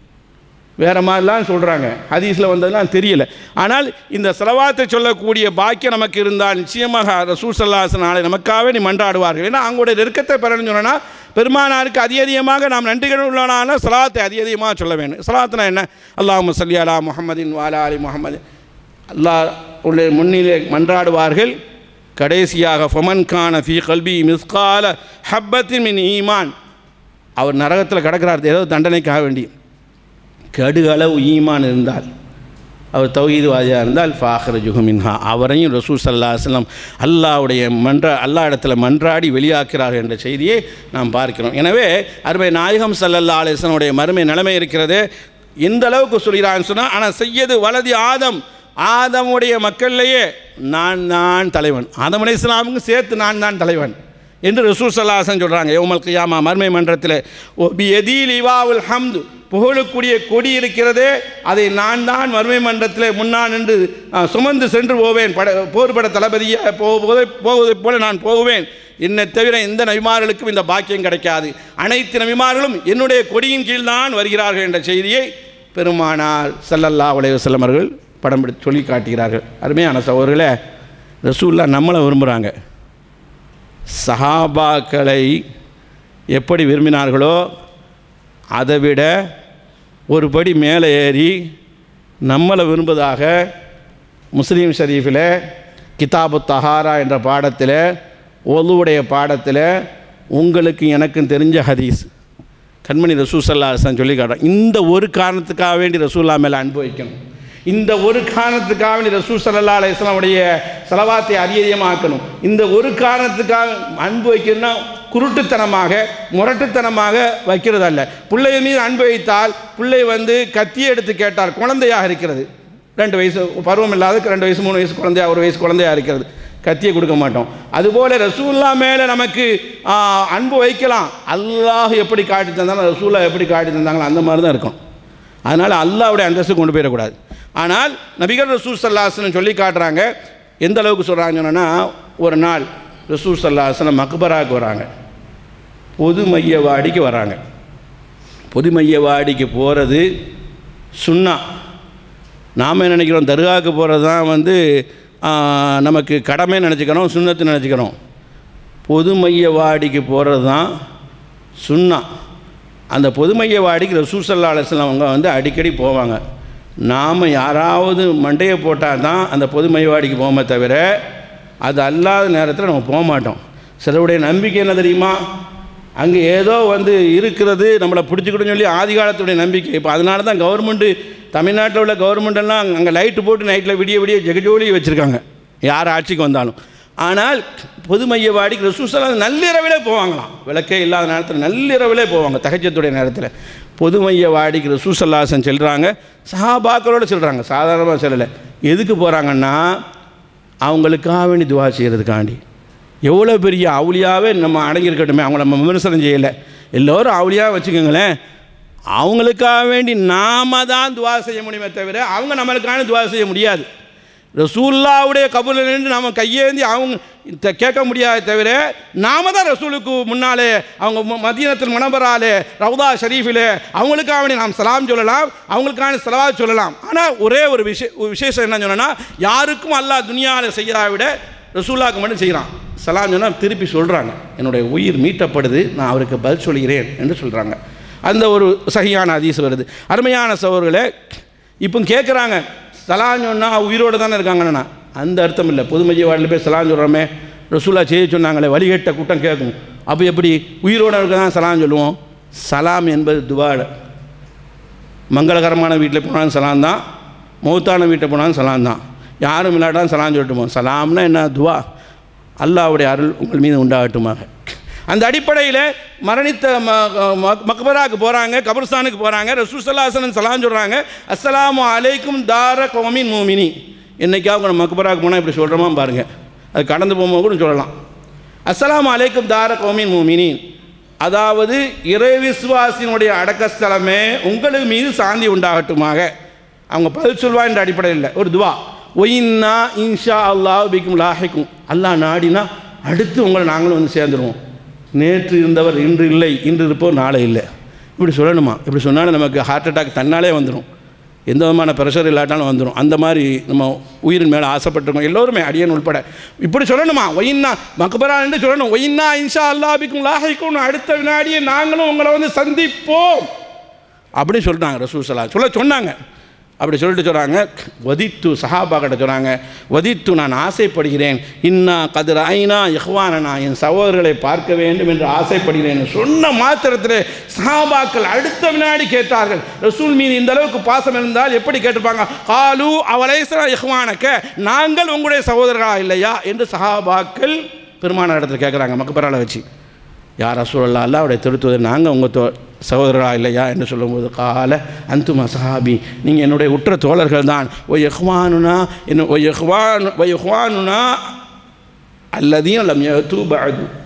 வேறு மாதிரிலாம் சொல்கிறாங்க ஹதீஸில் வந்ததுலாம் தெரியல ஆனால் இந்த செலவாத்தை சொல்லக்கூடிய பாக்கியம் நமக்கு இருந்தால் நிச்சயமாக ரசூல் சல்லாசன் நாளை நமக்காகவே நீ மன்றாடுவார்கள் ஏன்னா அவங்களுடைய நெருக்கத்தை பெறணும்னு சொன்னா பெருமானாருக்கு அதிக அதிகமாக நாம் நன்றிகள் உள்ளனால சலாத்தை அதிக அதிகமாக சொல்ல வேண்டும் சலாத்துனா என்ன அல்லாஹ் சல்லி அலா முகமதின் வாலா அலி முகமது அல்லாஹ் உள்ள முன்னிலே மன்றாடுவார்கள் கடைசியாக ஃபமன் கான ஃபி கல்பி மிஸ்கால ஹப்பத்தின் மின் ஈமான் அவர் நரகத்தில் கிடக்கிறார் ஏதோ தண்டனைக்காக வேண்டி கடுகளவு ஈமான் இருந்தால் அவர் தௌஹீதுவாதியாக இருந்தால் ஃபாஹர் ஜுகுமின்ஹா அவரையும் ரசூல் சல்லா அஸ்லாம் அல்லாவுடைய மன்றா அல்லா இடத்துல மன்றாடி வெளியாக்கிறார் என்ற செய்தியை நாம் பார்க்கிறோம் எனவே அருமை நாயகம் சல்லல்லா அலிஸ்லனுடைய மறுமை நிலைமை இருக்கிறது எந்த அளவுக்கு சொல்கிறான்னு சொன்னால் ஆனால் செய்யது வலதி ஆதம் ஆதமுடைய மக்கள்லேயே நான் தான் தலைவன் ஆதம் அலி இஸ்லாமுக்கும் சேர்த்து நான் தான் தலைவன் என்று ரசூல் சல்லாசன் சொல்கிறாங்க யோமல் கியாமா மர்மை மன்றத்தில் பி எதீல் இவாவுல் ஹம்து புகழக்கூடிய கொடி இருக்கிறதே அதை நான் தான் வறுமை மன்றத்தில் முன்னால் நின்று ஆ, சுமந்து சென்று போவேன் பட போர்பட தளபதியாக போவதை போவதைப் போல நான் போவேன் என்னை தவிர எந்த நபிமார்களுக்கும் இந்த பாக்கியம் கிடைக்காது அனைத்து நபிமார்களும் என்னுடைய கொடியின் கீழ் தான் வருகிறார்கள் என்ற செய்தியை பெருமானார் ஸல்லல்லாஹு அலைஹி வஸல்லம் அவர்கள் படம் பிடித்து சொல்லி காட்டுகிறார்கள் அருமையான சகோதரர்களே ரசூல்லா நம்மளை விரும்புகிறாங்க சஹாபாக்களை எப்படி விரும்பினார்களோ அதை விட ஒரு படி மேலே ஏறி நம்மளை விரும்புவதாக முஸ்லீம் ஷரீஃபில் கிதாபு தஹாரா என்ற பாடத்தில் ஒலுவுடைய பாடத்தில் உங்களுக்கு எனக்கும் தெரிஞ்ச ஹதீஸ் கண்மணி ரசூசல்லா ஹசன் சொல்லி காட்டுறோம் இந்த ஒரு காரணத்துக்காக வேண்டி ரசூல்லா மேலே அன்பு வைக்கணும் இந்த ஒரு காரணத்துக்காக வேண்டி ரசூல் சல்லா அலிஸ்லாமுடைய செலவாத்தை அதிகமாக்கணும் இந்த ஒரு காரணத்துக்காக அன்பு வைக்கணும்னா குருட்டுத்தனமாக முரட்டுத்தனமாக வைக்கிறது அல்ல பிள்ளை மீது அன்பு வைத்தால் பிள்ளை வந்து கத்தியை எடுத்து கேட்டால் குழந்தையாக இருக்கிறது ரெண்டு வயசு பருவம் இல்லாத ரெண்டு வயசு மூணு வயசு குழந்தையா ஒரு வயசு குழந்தையா இருக்கிறது கத்தியை கொடுக்க மாட்டோம் அதுபோல் ரசூல்லா மேலே நமக்கு ஆ, அன்பு வைக்கலாம் அல்லாஹ் எப்படி காட்டி தந்தாலும் ரசூல்லா எப்படி காட்டி தந்தாங்களோ அந்த மாதிரி தான் இருக்கும் அதனால் அல்லாவுடைய அந்தஸ்து கொண்டு போயிடக்கூடாது ஆனால் நபிகள் ரசூல் சல்லாஹன் சொல்லி காட்டுறாங்க எந்த அளவுக்கு சொல்கிறாங்கன்னு சொன்னால் ஒரு நாள் ரசூல் சல்லாஹன் மக்பராவுக்கு வராங்க பொது மையவாடிக்கு வராங்க பொது மையவாடிக்கு போகிறது சுண்ணா நாம் என்ன நினைக்கிறோம் தர்காவுக்கு போகிறது தான் வந்து ஆ, நமக்கு கடமை நினச்சிக்கிறோம் சுண்ணத்து நினச்சிக்கிறோம் பொது மையவாடிக்கு போகிறது தான் சுண்ணா அந்த பொது மையவாடிக்கு ரசூசல்லா அலிஸ்லாம் அவங்க வந்து அடிக்கடி போவாங்க நாம் யாராவது மண்டையை போட்டால் தான் அந்த பொது மையவாடிக்கு போவோமே தவிர அது அல்லாத நேரத்தில் நம்ம போக மாட்டோம் சிலருடைய நம்பிக்கை என்ன தெரியுமா அங்கே ஏதோ வந்து இருக்கிறது நம்மளை பிடிச்சிக்கிட்டுன்னு சொல்லி ஆதி காலத்துடைய நம்பிக்கை இப்போ அதனால தான் கவர்மெண்ட்டு தமிழ்நாட்டில் உள்ள கவர்மெண்டெல்லாம் அங்கே லைட்டு போட்டு நைட்டில் விடிய விடிய ஜெகஜோலி வச்சுருக்காங்க யார் ஆட்சிக்கு வந்தாலும் ஆனால் பொது மையவாடிக்கு ரசூசலாம் நள்ளிரவிலே போவாங்களாம் விளக்கே இல்லாத நேரத்தில் நள்ளிரவிலே போவாங்க தகஜத்துடைய நேரத்தில் பொது மையவாடிக்கு ரசூசல்லாசன் செல்கிறாங்க சஹாபாக்களோடு செல்கிறாங்க சாதாரணமாக செல்லலை எதுக்கு போகிறாங்கன்னா அவங்களுக்காக வேண்டி துவா செய்கிறதுக்காண்டி எவ்வளோ பெரிய அவுளியாவே நம்ம அடங்கியிருக்கட்டுமே அவங்கள நம்ம விமர்சனம் செய்யலை எல்லோரும் அவுளியாக வச்சுக்கோங்களேன் அவங்களுக்காக வேண்டி நாம தான் துவா செய்ய முடியுமே தவிர அவங்க நம்மளுக்கான துவா செய்ய முடியாது ரசூல்லாவுடைய கபூரில் நின்று நாம் கையேந்தி அவங்க த- கேட்க முடியாத தவிர நாம தான் ரசூலுக்கு முன்னாலே அவங்க ம- மதீனத்தில் மணபராலே ரவுதா ஷரீஃபிலே அவங்களுக்காக வேண்டி நாம் சலாம் சொல்லலாம் அவங்களுக்கான செலவா சொல்லலாம் ஆனால் ஒரே ஒரு விஷய ஒரு விசேஷம் என்ன சொன்னோன்னா யாருக்கும் அல்லாஹ் துனியாவில் செய்கிறா விட ரசூல்லாவுக்கு மட்டும் செய்கிறான் சலாம் சொன்னால் திருப்பி சொல்கிறாங்க என்னுடைய உயிர் மீட்டப்படுது நான் அவருக்கு பதில் சொல்கிறேன் என்று சொல்கிறாங்க அந்த ஒரு சகியான ஹதீஸ் வருது அருமையான சவர்களே இப்போ கேட்குறாங்க சலான் சொன்னால் உயிரோடு தானே இருக்காங்கண்ணா அந்த அர்த்தம் இல்லை பொதுமைய வார்டில் போய் சலான் சொல்கிறோமே ரசூலா செய்ய சொன்னாங்களே வழிகட்ட கூட்டம் கேட்கும் அப்போ எப்படி உயிரோடு இருக்க தான் சலான் சொல்லுவோம் சலாம் என்பது துவாடு மங்களகரமான வீட்டில் போனாலும் சலாம் தான் மௌத்தான வீட்டை போனாலும் சலாம் தான் யாரும் இல்லாட்டாலும் சலாம் சொல்லிட்டு போவோம் சலாம்னா என்ன துவா அல்லாஹ்வுடைய அருள் உங்கள் மீது உண்டாகட்டுமாக அந்த அடிப்படையில் மரணித்த ம ம- மக்பராக்கு போகிறாங்க கபர்ஸ்தானுக்கு போகிறாங்க ரசூசல்லாசனன் சலாம் சொல்கிறாங்க அஸ்ஸலாமு அலைக்கும் தார கோமின் மூமினி என்னைக்காவது நம்ம மக்பராக்கு போனால் இப்படி சொல்கிறோமா பாருங்கள் அது கடந்து போகும்போது கூட சொல்லலாம் அஸ்ஸலாமு அலைக்கும் தார கோமின் மூமினி அதாவது இறை விசுவாசினுடைய அடக்கஸ்தலமே உங்களுக்கு மீது சாந்தி உண்டாகட்டுமாக அவங்க பதில் சொல்வா என்ற அடிப்படையில் இல்லை ஒரு துவா ஒயின்னா இன்ஷா அல்லாஹ் பிக்கும் லாஹிக்கும் அல்லாஹ் நாடினா அடுத்து உங்களை நாங்களும் வந்து சேர்ந்துருவோம் நேற்று இருந்தவர் இன்று இல்லை இன்று இருப்போர் நாளை இல்லை இப்படி சொல்லணுமா இப்படி சொன்னாலும் நமக்கு ஹார்ட் அட்டாக் தன்னாலே வந்துடும் எந்த விதமான ப்ரெஷர் இல்லாட்டாலும் வந்துடும் அந்த மாதிரி நம்ம உயிரின் மேலே ஆசைப்பட்டிருக்கோம் எல்லோருமே அடியன் உள்பட இப்படி சொல்லணுமா ஒயின்னா மக்பரா என்று சொல்லணும் ஒயின்னா இன்ஷா அல்லாபிக்கும் லாஹிக்கும் அடுத்த வினாடியே நாங்களும் உங்களை வந்து சந்திப்போம் அப்படி சொல்லிட்டாங்க ரசூசலா சொல்ல சொன்னாங்க அப்படி சொல்லிட்டு சொல்கிறாங்க வதித்து சஹாபா கிட்ட சொல்கிறாங்க வதித்து நான் ஆசைப்படுகிறேன் இன்னா கதிர் ஐனா இஹ்வானனா என் சகோதரர்களை பார்க்க வேண்டும் என்று ஆசைப்படுகிறேன் சொன்ன மாத்திரத்தில் சஹாபாக்கள் அடுத்த வினாடி கேட்டார்கள் ரசூல் மீது இந்த அளவுக்கு பாசம் இருந்தால் எப்படி கேட்டிருப்பாங்க காலு அவலேசா இஹ்வானக்க நாங்கள் உங்களுடைய சகோதரர்களா இல்லையா என்று சஹாபாக்கள் பெருமான இடத்துல கேட்குறாங்க மக்கபரால வச்சு யார் ரசூலல்லா அல்லாவுடைய திருத்துவது நாங்கள் உங்கள் தோ சகோதரரா இல்லையா என்று சொல்லும்போது கால அந்துமா சஹாபி நீங்கள் என்னுடைய உற்ற தோழர்கள் தான் ஒய் எஹ்வானுனா என்ன ஒய் எஹ்வான் ஒய் எஹ்வானுனா அல்லதையும் லம் யது பஅது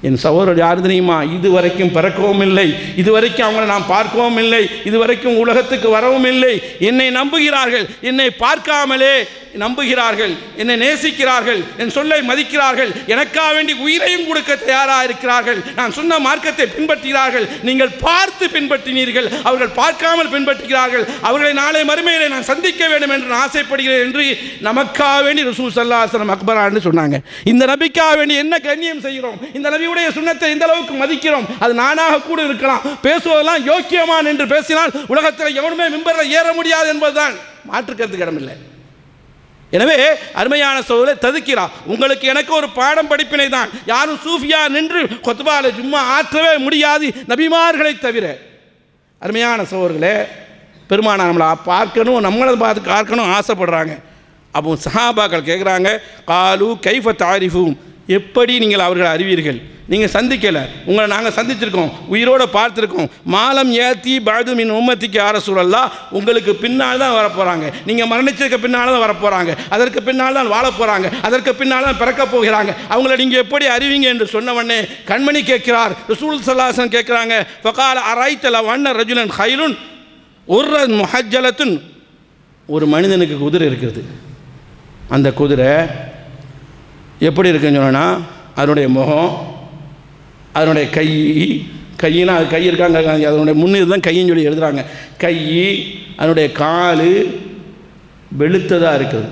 என் சகோதரர் யார் தெரியுமா இதுவரைக்கும் பிறக்கவும் இல்லை இதுவரைக்கும் அவங்கள நான் பார்க்கவும் இல்லை இதுவரைக்கும் உலகத்துக்கு வரவும் இல்லை என்னை நம்புகிறார்கள் என்னை பார்க்காமலே நம்புகிறார்கள் என்னை நேசிக்கிறார்கள் என் சொல்லை மதிக்கிறார்கள் எனக்காக வேண்டி உயிரையும் கொடுக்க தயாராக இருக்கிறார்கள் நான் சொன்ன மார்க்கத்தை பின்பற்றுகிறார்கள் நீங்கள் பார்த்து பின்பற்றினீர்கள் அவர்கள் பார்க்காமல் பின்பற்றுகிறார்கள் அவர்களை நாளை மறுமையிலே நான் சந்திக்க வேண்டும் என்று நான் ஆசைப்படுகிறேன் என்று நமக்காக வேண்டி ரசூல் சல்லாஹலம் அக்பரான்னு சொன்னாங்க இந்த நபிக்காக வேண்டி என்ன கண்ணியம் செய்கிறோம் இந்த நபியுடைய சுண்ணத்தை எந்த அளவுக்கு மதிக்கிறோம் அது நானாக கூட இருக்கலாம் பேசுவதெல்லாம் யோக்கியமான் என்று பேசினால் உலகத்தில் எவனுமே மிம்பரில் ஏற முடியாது என்பதுதான் மாற்றுக்கருத்து இடமில்லை எனவே அருமையான சோதரை ததுக்கிறா உங்களுக்கு எனக்கு ஒரு பாடம் படிப்பினை தான் யாரும் சூஃபியா நின்று கொத்துபால சும்மா ஆற்றவே முடியாது நபிமார்களை தவிர அருமையான சோர்களே பெருமானா நம்மளை பார்க்கணும் நம்மளை பார்த்து பார்க்கணும் ஆசைப்படுறாங்க அப்போ சஹாபாக்கள் கேட்குறாங்க காலு கைஃப தாரிஃபும் எப்படி நீங்கள் அவர்களை அறிவீர்கள் நீங்கள் சந்திக்கலை உங்களை நாங்கள் சந்திச்சிருக்கோம் உயிரோடு பார்த்துருக்கோம் மாலம் ஏத்தி பாது மின் உம்மத்திக்கு ஆர சூழல்லா உங்களுக்கு பின்னால் தான் வரப்போகிறாங்க நீங்கள் மரணிச்சதுக்கு பின்னால் தான் வரப்போகிறாங்க அதற்கு பின்னால் தான் வாழ போகிறாங்க அதற்கு பின்னால் தான் பிறக்க போகிறாங்க அவங்கள நீங்கள் எப்படி அறிவீங்க என்று சொன்ன உடனே கண்மணி கேட்கிறார் ரசூல் சல்லாசன் கேட்குறாங்க ஃபகால அராய்த்தல வண்ண ரஜுலன் ஹைலுன் ஒரு முஹஜலத்துன் ஒரு மனிதனுக்கு குதிரை இருக்கிறது அந்த குதிரை எப்படி இருக்குன்னு சொன்னால் அதனுடைய முகம் அதனுடைய கை கையினா அது கை இருக்காங்க அதனுடைய முன்னு தான் கையின்னு சொல்லி எழுதுகிறாங்க கை அதனுடைய கால் வெளுத்ததாக இருக்குது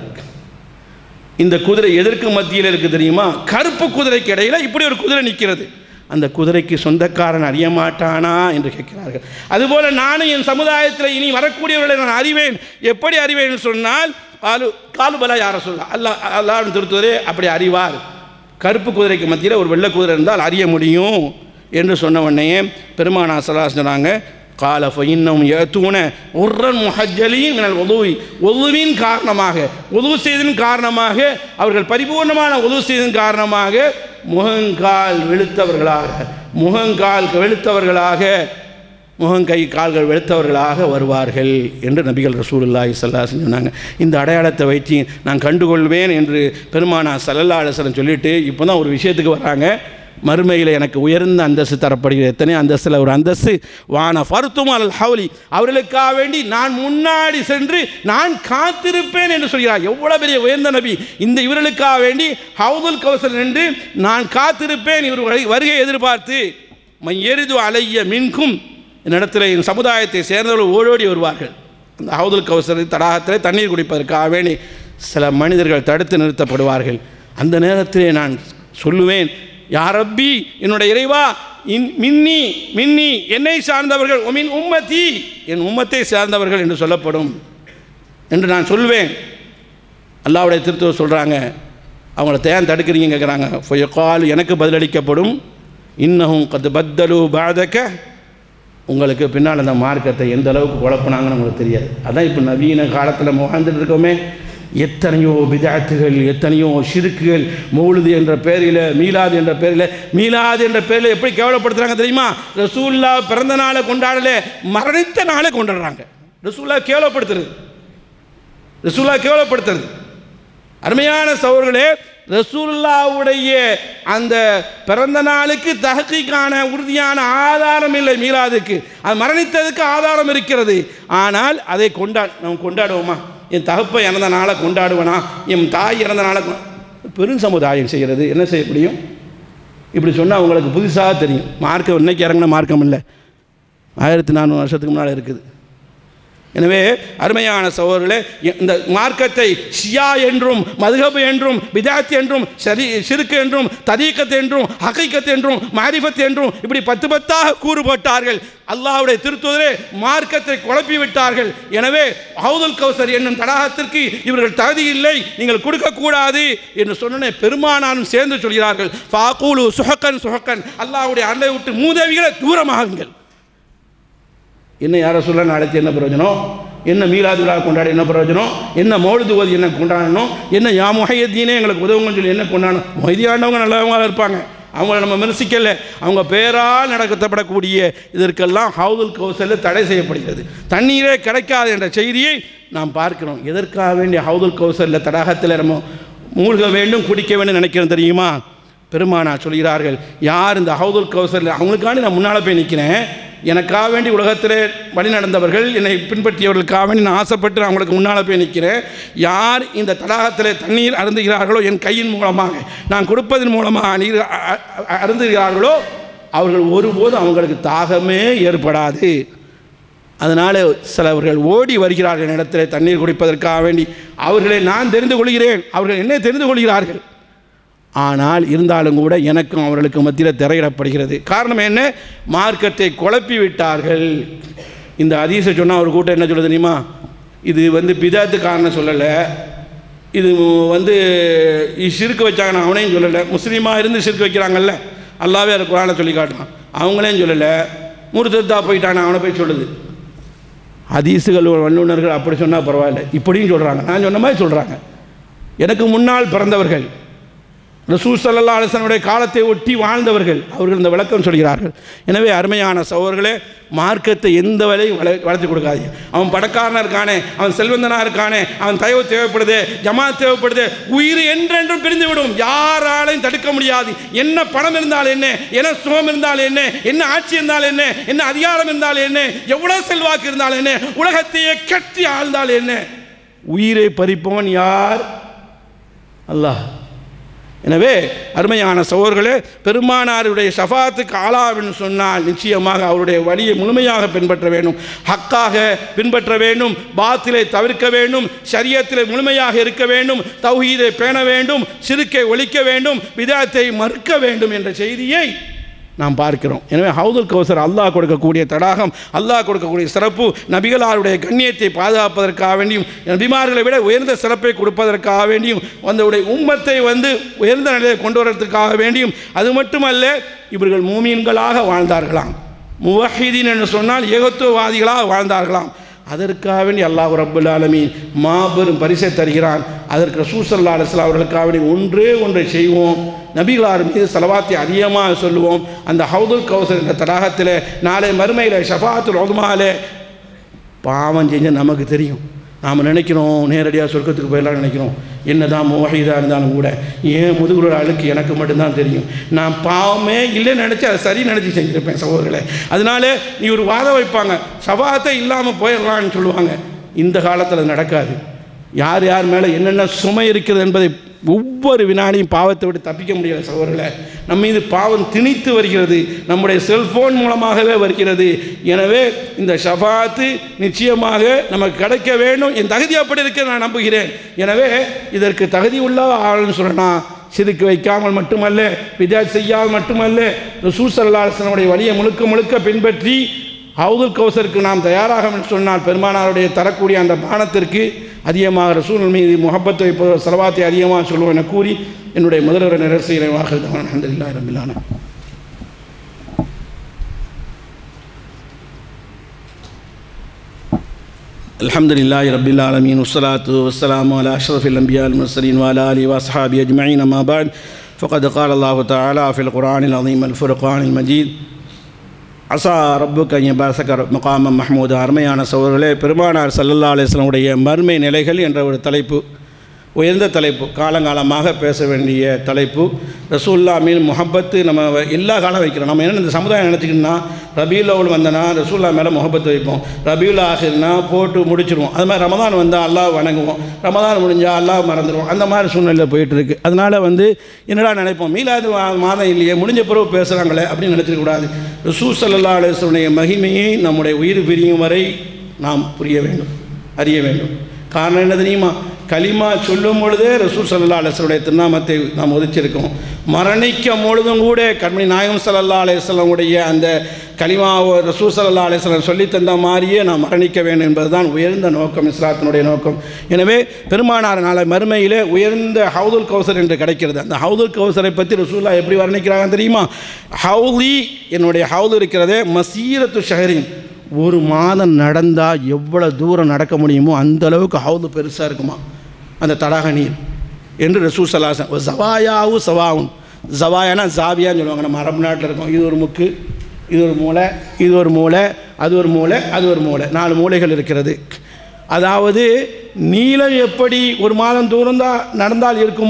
இந்த குதிரை எதற்கு மத்தியில் இருக்குது தெரியுமா கருப்பு குதிரைக்கு இடையில் இப்படி ஒரு குதிரை நிற்கிறது அந்த குதிரைக்கு சொந்தக்காரன் அறிய மாட்டானா என்று கேட்கிறார்கள் அதுபோல் நானும் என் சமுதாயத்தில் இனி வரக்கூடியவர்களை நான் அறிவேன் எப்படி அறிவேன் சொன்னால் காலு காலுபலா யார சொல்ல அல்லா அல்லான்னு திருத்துவரே அப்படி அறிவார் கருப்பு குதிரைக்கு மத்தியில் ஒரு வெள்ளை குதிரை இருந்தால் அறிய முடியும் என்று சொன்ன உடனே பெருமானா சலா சொன்னாங்க கால ஃபைன்னம் ஏத்தூன உர்ரன் முஹஜலின் மினல் உதவி உதவின் காரணமாக உதவு செய்ததின் காரணமாக அவர்கள் பரிபூர்ணமான உதவு செய்ததின் காரணமாக முகங்கால் வெளுத்தவர்களாக முகங்கால் வெளுத்தவர்களாக முகங்கை கால்கள் வெளுத்தவர்களாக வருவார்கள் என்று நபிகள் ரசூலுல்லாஹி சல்லாஹ் சொன்னாங்க இந்த அடையாளத்தை வைத்து நான் கண்டுகொள்வேன் என்று பெருமானா சல்லல்லா அலுவலம் சொல்லிட்டு இப்போ தான் ஒரு விஷயத்துக்கு வராங்க மறுமையில் எனக்கு உயர்ந்த அந்தஸ்து தரப்படுகிறது எத்தனை அந்தஸ்தில் ஒரு அந்தஸ்து வான ஃபர்த்தும் அல் ஹவுலி அவர்களுக்காக வேண்டி நான் முன்னாடி சென்று நான் காத்திருப்பேன் என்று சொல்கிறார் எவ்வளோ பெரிய உயர்ந்த நபி இந்த இவர்களுக்காக வேண்டி ஹவுதுல் கவசல் நின்று நான் காத்திருப்பேன் இவர் வருகை எதிர்பார்த்து மை எரிது அலைய மின்கும் என்னிடத்தில் என் சமுதாயத்தை சேர்ந்தவர்கள் ஓடோடி வருவார்கள் அந்த ஹவுதுல் கௌசர் தடாகத்தில் தண்ணீர் குடிப்பதற்காக வேண்டி சில மனிதர்கள் தடுத்து நிறுத்தப்படுவார்கள் அந்த நேரத்திலே நான் சொல்லுவேன் யாரப்பி என்னுடைய இறைவா இன் மின்னி மின்னி என்னை சார்ந்தவர்கள் மின் உம்மத்தி என் உம்மத்தை சார்ந்தவர்கள் என்று சொல்லப்படும் என்று நான் சொல்வேன் அல்லாவுடைய திருத்துவ சொல்கிறாங்க அவங்கள தேன் தடுக்கிறீங்க கேட்குறாங்க கால் எனக்கு பதிலளிக்கப்படும் இன்னமும் கத்து பத்தலு பாதக்க உங்களுக்கு பின்னால் அந்த மார்க்கத்தை எந்த அளவுக்கு குழப்பினாங்கன்னு உங்களுக்கு தெரியாது அதான் இப்போ நவீன காலத்தில் நம்ம வாழ்ந்துட்டு இருக்கோமே எத்தனையோ விதாத்துகள் எத்தனையோ சிறுக்குகள் மௌலுது என்ற பேரில் மீலாது என்ற பேரில் மீலாது என்ற பேரில் எப்படி கேவலப்படுத்துகிறாங்க தெரியுமா ரசூல்லா பிறந்த நாளை கொண்டாடல மரணித்த நாளை கொண்டாடுறாங்க ரசூல்லா கேவலப்படுத்துறது ரசூல்லா கேவலப்படுத்துறது அருமையான சவர்களே ரசூல்லாவுடைய அந்த பிறந்த நாளுக்கு தகக்கிக்கான உறுதியான ஆதாரம் இல்லை மீளாதுக்கு அது மரணித்ததுக்கு ஆதாரம் இருக்கிறது ஆனால் அதை கொண்டா நம்ம கொண்டாடுவோமா என் தகப்பை இறந்த நாளை கொண்டாடுவனா என் தாய் இறந்த நாளை பெரும் சமுதாயம் செய்கிறது என்ன செய்ய முடியும் இப்படி சொன்னால் உங்களுக்கு புதுசாக தெரியும் மார்க்கம் இன்னைக்கு இறங்கின மார்க்கம் இல்லை ஆயிரத்தி நானூறு வருஷத்துக்கு முன்னால் இருக்குது எனவே அருமையான சகோதரர்களே இந்த மார்க்கத்தை ஷியா என்றும் மதுகபு என்றும் விதாத் என்றும் சரி சிறுக்கு என்றும் தரீக்கத் என்றும் ஹகைக்கத் என்றும் மாரிஃபத் என்றும் இப்படி பத்து பத்தாக கூறுபட்டார்கள் அல்லாஹ்வுடைய திருத்துவதே மார்க்கத்தை குழப்பி விட்டார்கள் எனவே ஹவுதுல் கௌசர் என்னும் தடாகத்திற்கு இவர்கள் தகுதி இல்லை நீங்கள் கொடுக்கக்கூடாது என்று சொன்னனே பெருமானாரும் சேர்ந்து சொல்கிறார்கள் ஃபாகூலு சுஹக்கன் சுஹக்கன் அல்லாஹ்வுடைய அண்டை விட்டு மூதேவிகளை தூரமாகுங்கள் என்ன யாரை சொல்ல நாளைக்கு என்ன பிரயோஜனம் என்ன மீலாது விழா கொண்டாடி என்ன பிரயோஜனம் என்ன மௌழுது ஓதி என்ன கொண்டாடணும் என்ன யா முஹையத்தீனே எங்களுக்கு உதவுங்கன்னு சொல்லி என்ன கொண்டாடணும் மொய்தியாண்டவங்க நல்லவங்க இருப்பாங்க அவங்கள நம்ம விமர்சிக்கல அவங்க பேரால் நடத்தப்படக்கூடிய இதற்கெல்லாம் ஹவுதுல் கௌசலில் தடை செய்யப்படுகிறது தண்ணீரே கிடைக்காது என்ற செய்தியை நாம் பார்க்கிறோம் எதற்காக வேண்டிய ஹவுதுல் கௌசலில் தடாகத்தில் நம்ம மூழ்க வேண்டும் குடிக்க வேண்டும் நினைக்கிறோம் தெரியுமா பெருமானார் சொல்கிறார்கள் யார் இந்த ஹவுதுல் கௌசரில் அவங்களுக்காண்டி நான் முன்னால் போய் நிற்கிறேன் எனக்காக வேண்டி உலகத்தில் வழி நடந்தவர்கள் என்னை பின்பற்றியவர்களுக்காக வேண்டி நான் ஆசைப்பட்டு நான் அவங்களுக்கு முன்னால் போய் நிற்கிறேன் யார் இந்த தடாகத்தில் தண்ணீர் அருந்துகிறார்களோ என் கையின் மூலமாக நான் கொடுப்பதன் மூலமாக நீர் அ- அ- அருந்துகிறார்களோ அவர்கள் ஒருபோதும் அவங்களுக்கு தாகமே ஏற்படாது அதனால் சிலவர்கள் ஓடி வருகிறார்கள் இடத்துல தண்ணீர் குடிப்பதற்காக வேண்டி அவர்களை நான் தெரிந்து கொள்கிறேன் அவர்கள் என்ன தெரிந்து கொள்கிறார்கள் ஆனால் இருந்தாலும் கூட எனக்கும் அவர்களுக்கு மத்தியில் திரையிடப்படுகிறது காரணம் என்ன மார்க்கத்தை குழப்பி விட்டார்கள் இந்த அதீசை சொன்னால் ஒரு கூட்டம் என்ன சொல்லுது தெரியுமா இது வந்து பிதாத்து காரணம் சொல்லலை இது வந்து சிறுக்கு வச்சாங்க நான் அவனையும் சொல்லலை முஸ்லீமாக இருந்து சிறுக்கு வைக்கிறாங்கல்ல அல்லாவே அது குரானை சொல்லி காட்டுறான் அவங்களையும் சொல்லலை முருத்தத்தா போயிட்டான் அவனை போய் சொல்லுது ஹதீஸுகள் வல்லுநர்கள் அப்படி சொன்னால் பரவாயில்ல இப்படியும் சொல்கிறாங்க நான் சொன்ன மாதிரி சொல்கிறாங்க எனக்கு முன்னால் பிறந்தவர்கள் ரசூல் சல்லா அலிஸ்லனுடைய காலத்தை ஒட்டி வாழ்ந்தவர்கள் அவர்கள் இந்த விளக்கம் சொல்கிறார்கள் எனவே அருமையான சகோதரர்களே மார்க்கத்தை எந்த வேலையும் வள வளர்த்து கொடுக்காதீங்க அவன் படக்காரனாக இருக்கானே அவன் செல்வந்தனாக இருக்கானே அவன் தயவு தேவைப்படுது ஜமாத் தேவைப்படுது உயிர் என்றென்றும் பிரிந்து விடும் யாராலையும் தடுக்க முடியாது என்ன பணம் இருந்தால் என்ன என்ன சுகம் இருந்தால் என்ன என்ன ஆட்சி இருந்தால் என்ன என்ன அதிகாரம் இருந்தால் என்ன எவ்வளவு செல்வாக்கு இருந்தால் என்ன உலகத்தையே கட்டி ஆழ்ந்தால் என்ன உயிரை பறிப்பவன் யார் அல்லாஹ் எனவே அருமையான சகோதரர்களே பெருமானாருடைய ஷஃபாத்துக்கு ஆளாவின்னு சொன்னால் நிச்சயமாக அவருடைய வழியை முழுமையாக பின்பற்ற வேண்டும் ஹக்காக பின்பற்ற வேண்டும் பாத்திலை தவிர்க்க வேண்டும் ஷரியத்திலே முழுமையாக இருக்க வேண்டும் தௌஹீதை பேண வேண்டும் சிறுக்கை ஒழிக்க வேண்டும் விதத்தை மறுக்க வேண்டும் என்ற செய்தியை நாம் பார்க்கிறோம் எனவே ஹவுதுல் கௌசர் அல்லாஹ் கொடுக்கக்கூடிய தடாகம் அல்லாஹ் கொடுக்கக்கூடிய சிறப்பு நபிகளாருடைய கண்ணியத்தை பாதுகாப்பதற்காக வேண்டியும் நபிமார்களை விட உயர்ந்த சிறப்பை கொடுப்பதற்காக வேண்டியும் அந்த உம்மத்தை வந்து உயர்ந்த நிலையை கொண்டு வரதுக்காக வேண்டியும் அது மட்டுமல்ல இவர்கள் மூமீன்களாக வாழ்ந்தார்களாம் முவஹிதீன் என்று சொன்னால் ஏகத்துவவாதிகளாக வாழ்ந்தார்களாம் அதற்காக வேண்டி அல்லாஹ் ரப்புல் ஆலமீன் மாபெரும் பரிசை தருகிறான் அதற்கு ரசூசல்லா அலுவலா அவர்களுக்காக வேண்டி ஒன்றே ஒன்றை செய்வோம் நபிகளார் மீது செலவாத்தை அதிகமாக சொல்லுவோம் அந்த ஹவுதுல் கௌசர் என்ற தடாகத்தில் நாளை மறுமையில் ஷஃபாத்துல் உதுமாலே பாவம் செஞ்ச நமக்கு தெரியும் நாம் நினைக்கிறோம் நேரடியாக சொர்க்கத்துக்கு போயிடலாம் நினைக்கிறோம் என்னதான் மோகிதாக இருந்தாலும் கூட ஏன் முதுகுற அழுக்கு எனக்கு மட்டும்தான் தெரியும் நான் பாவமே இல்லைன்னு நினச்சி அதை சரி நினச்சி செஞ்சுருப்பேன் சகோதரர்களே அதனால நீ ஒரு வாதம் வைப்பாங்க சவாத்தை இல்லாமல் போயிடலான்னு சொல்லுவாங்க இந்த காலத்தில் அது நடக்காது யார் யார் மேலே என்னென்ன சுமை இருக்கிறது என்பதை ஒவ்வொரு வினாடியும் பாவத்தை விட்டு தப்பிக்க முடியல சகோதரர்களே நம்ம மீது பாவம் திணித்து வருகிறது நம்முடைய செல்போன் மூலமாகவே வருகிறது எனவே இந்த ஷஃபாத்து நிச்சயமாக நமக்கு கிடைக்க வேண்டும் என் தகுதி அப்படி இருக்க நான் நம்புகிறேன் எனவே இதற்கு தகுதி உள்ள ஆள்னு சொல்லணும் சிறுக்கு வைக்காமல் மட்டுமல்ல விதா செய்யாமல் மட்டுமல்ல ரசூல் சல்லாஹனுடைய வழியை முழுக்க முழுக்க பின்பற்றி ஹவுதுல் கௌசருக்கு நாம் தயாராக சொன்னால் பெருமானாருடைய தரக்கூடிய அந்த பானத்திற்கு அதிகமாக ரசூல் மீது முகப்பத்தை வைப்பது செலவாத்தை அதிகமாக சொல்லுவோம் என கூறி என்னுடைய முதல்வரை நிறைவு செய்கிறேன் வாக்குதான் அலமதுல்லா ரபிலான الحمد لله رب العالمين والصلاة والسلام على أشرف الأنبياء المرسلين وعلى آله وأصحابه أجمعين ما بعد فقد قال الله تعالى في القرآن العظيم الفرقان المجيد அசா ரப்புக்கு ஐயபாசகர் மகாம மஹமூது அருமையான சோழர்களே பெருமானார் சல்லல்லா அலிஸ்லமுடைய மர்மை நிலைகள் என்ற ஒரு தலைப்பு உயர்ந்த தலைப்பு காலங்காலமாக பேச வேண்டிய தலைப்பு ரசூல்லா மீன் முகப்பத்து நம்ம எல்லா காலம் வைக்கிறோம் நம்ம என்ன இந்த சமுதாயம் நினச்சிக்கணும்னா ரபியுல் அவள் வந்தனா ரசூல்லா மேலே முகப்பத்து வைப்போம் ரபியுல் ஆகிர்னா போட்டு முடிச்சிருவோம் அது மாதிரி ரமதான் வந்தால் அல்லாஹ் வணங்குவோம் ரமதான் முடிஞ்சால் அல்லாஹ் மறந்துடுவோம் அந்த மாதிரி சூழ்நிலையில் போயிட்டுருக்கு அதனால் வந்து என்னடா நினைப்போம் மீலாது மாதம் இல்லையே முடிஞ்ச பிறகு பேசுகிறாங்களே அப்படின்னு நினச்சிடக்கூடாது ரசூ சல்லா அலுவலுடைய மகிமையை நம்முடைய உயிர் பிரியும் வரை நாம் புரிய வேண்டும் அறிய வேண்டும் காரணம் என்ன தெரியுமா களிமா சொல்லும் பொழுதே ரசூல் சல்லா அலுவலுடைய திருநாமத்தை நாம் ஒதிச்சிருக்கோம் மரணிக்கும் பொழுதும் கூட கண்மணி நாயகம் சல்லா அலுவலமுடைய அந்த களிமா ரசூல் சல்லா அலுவலம் சொல்லி தந்த மாதிரியே நாம் மரணிக்க வேண்டும் என்பதுதான் உயர்ந்த நோக்கம் இஸ்லாத்தினுடைய நோக்கம் எனவே பெருமானார் நாளை மறுமையிலே உயர்ந்த ஹவுதுல் கௌசர் என்று கிடைக்கிறது அந்த ஹவுதுல் கௌசரை பற்றி ரசூல்லா எப்படி வர்ணிக்கிறாங்க தெரியுமா ஹவுலி என்னுடைய ஹவுது இருக்கிறதே மசீரத்து ஷஹரின் ஒரு மாதம் நடந்தால் எவ்வளோ தூரம் நடக்க முடியுமோ அந்த அளவுக்கு ஹவுது பெருசாக இருக்குமா அந்த தடாக நீர் என்று ரசூ சலாசன் ஜவாயாவு சவாவும் ஜவாயானா ஜாவியான்னு சொல்லுவாங்க நம்ம அரபு நாட்டில் இருக்கோம் இது ஒரு முக்கு இது ஒரு மூளை இது ஒரு மூளை அது ஒரு மூளை அது ஒரு மூளை நாலு மூளைகள் இருக்கிறது அதாவது நீளம் எப்படி ஒரு மாதம் தூரம் தான் நடந்தால் இருக்குமோ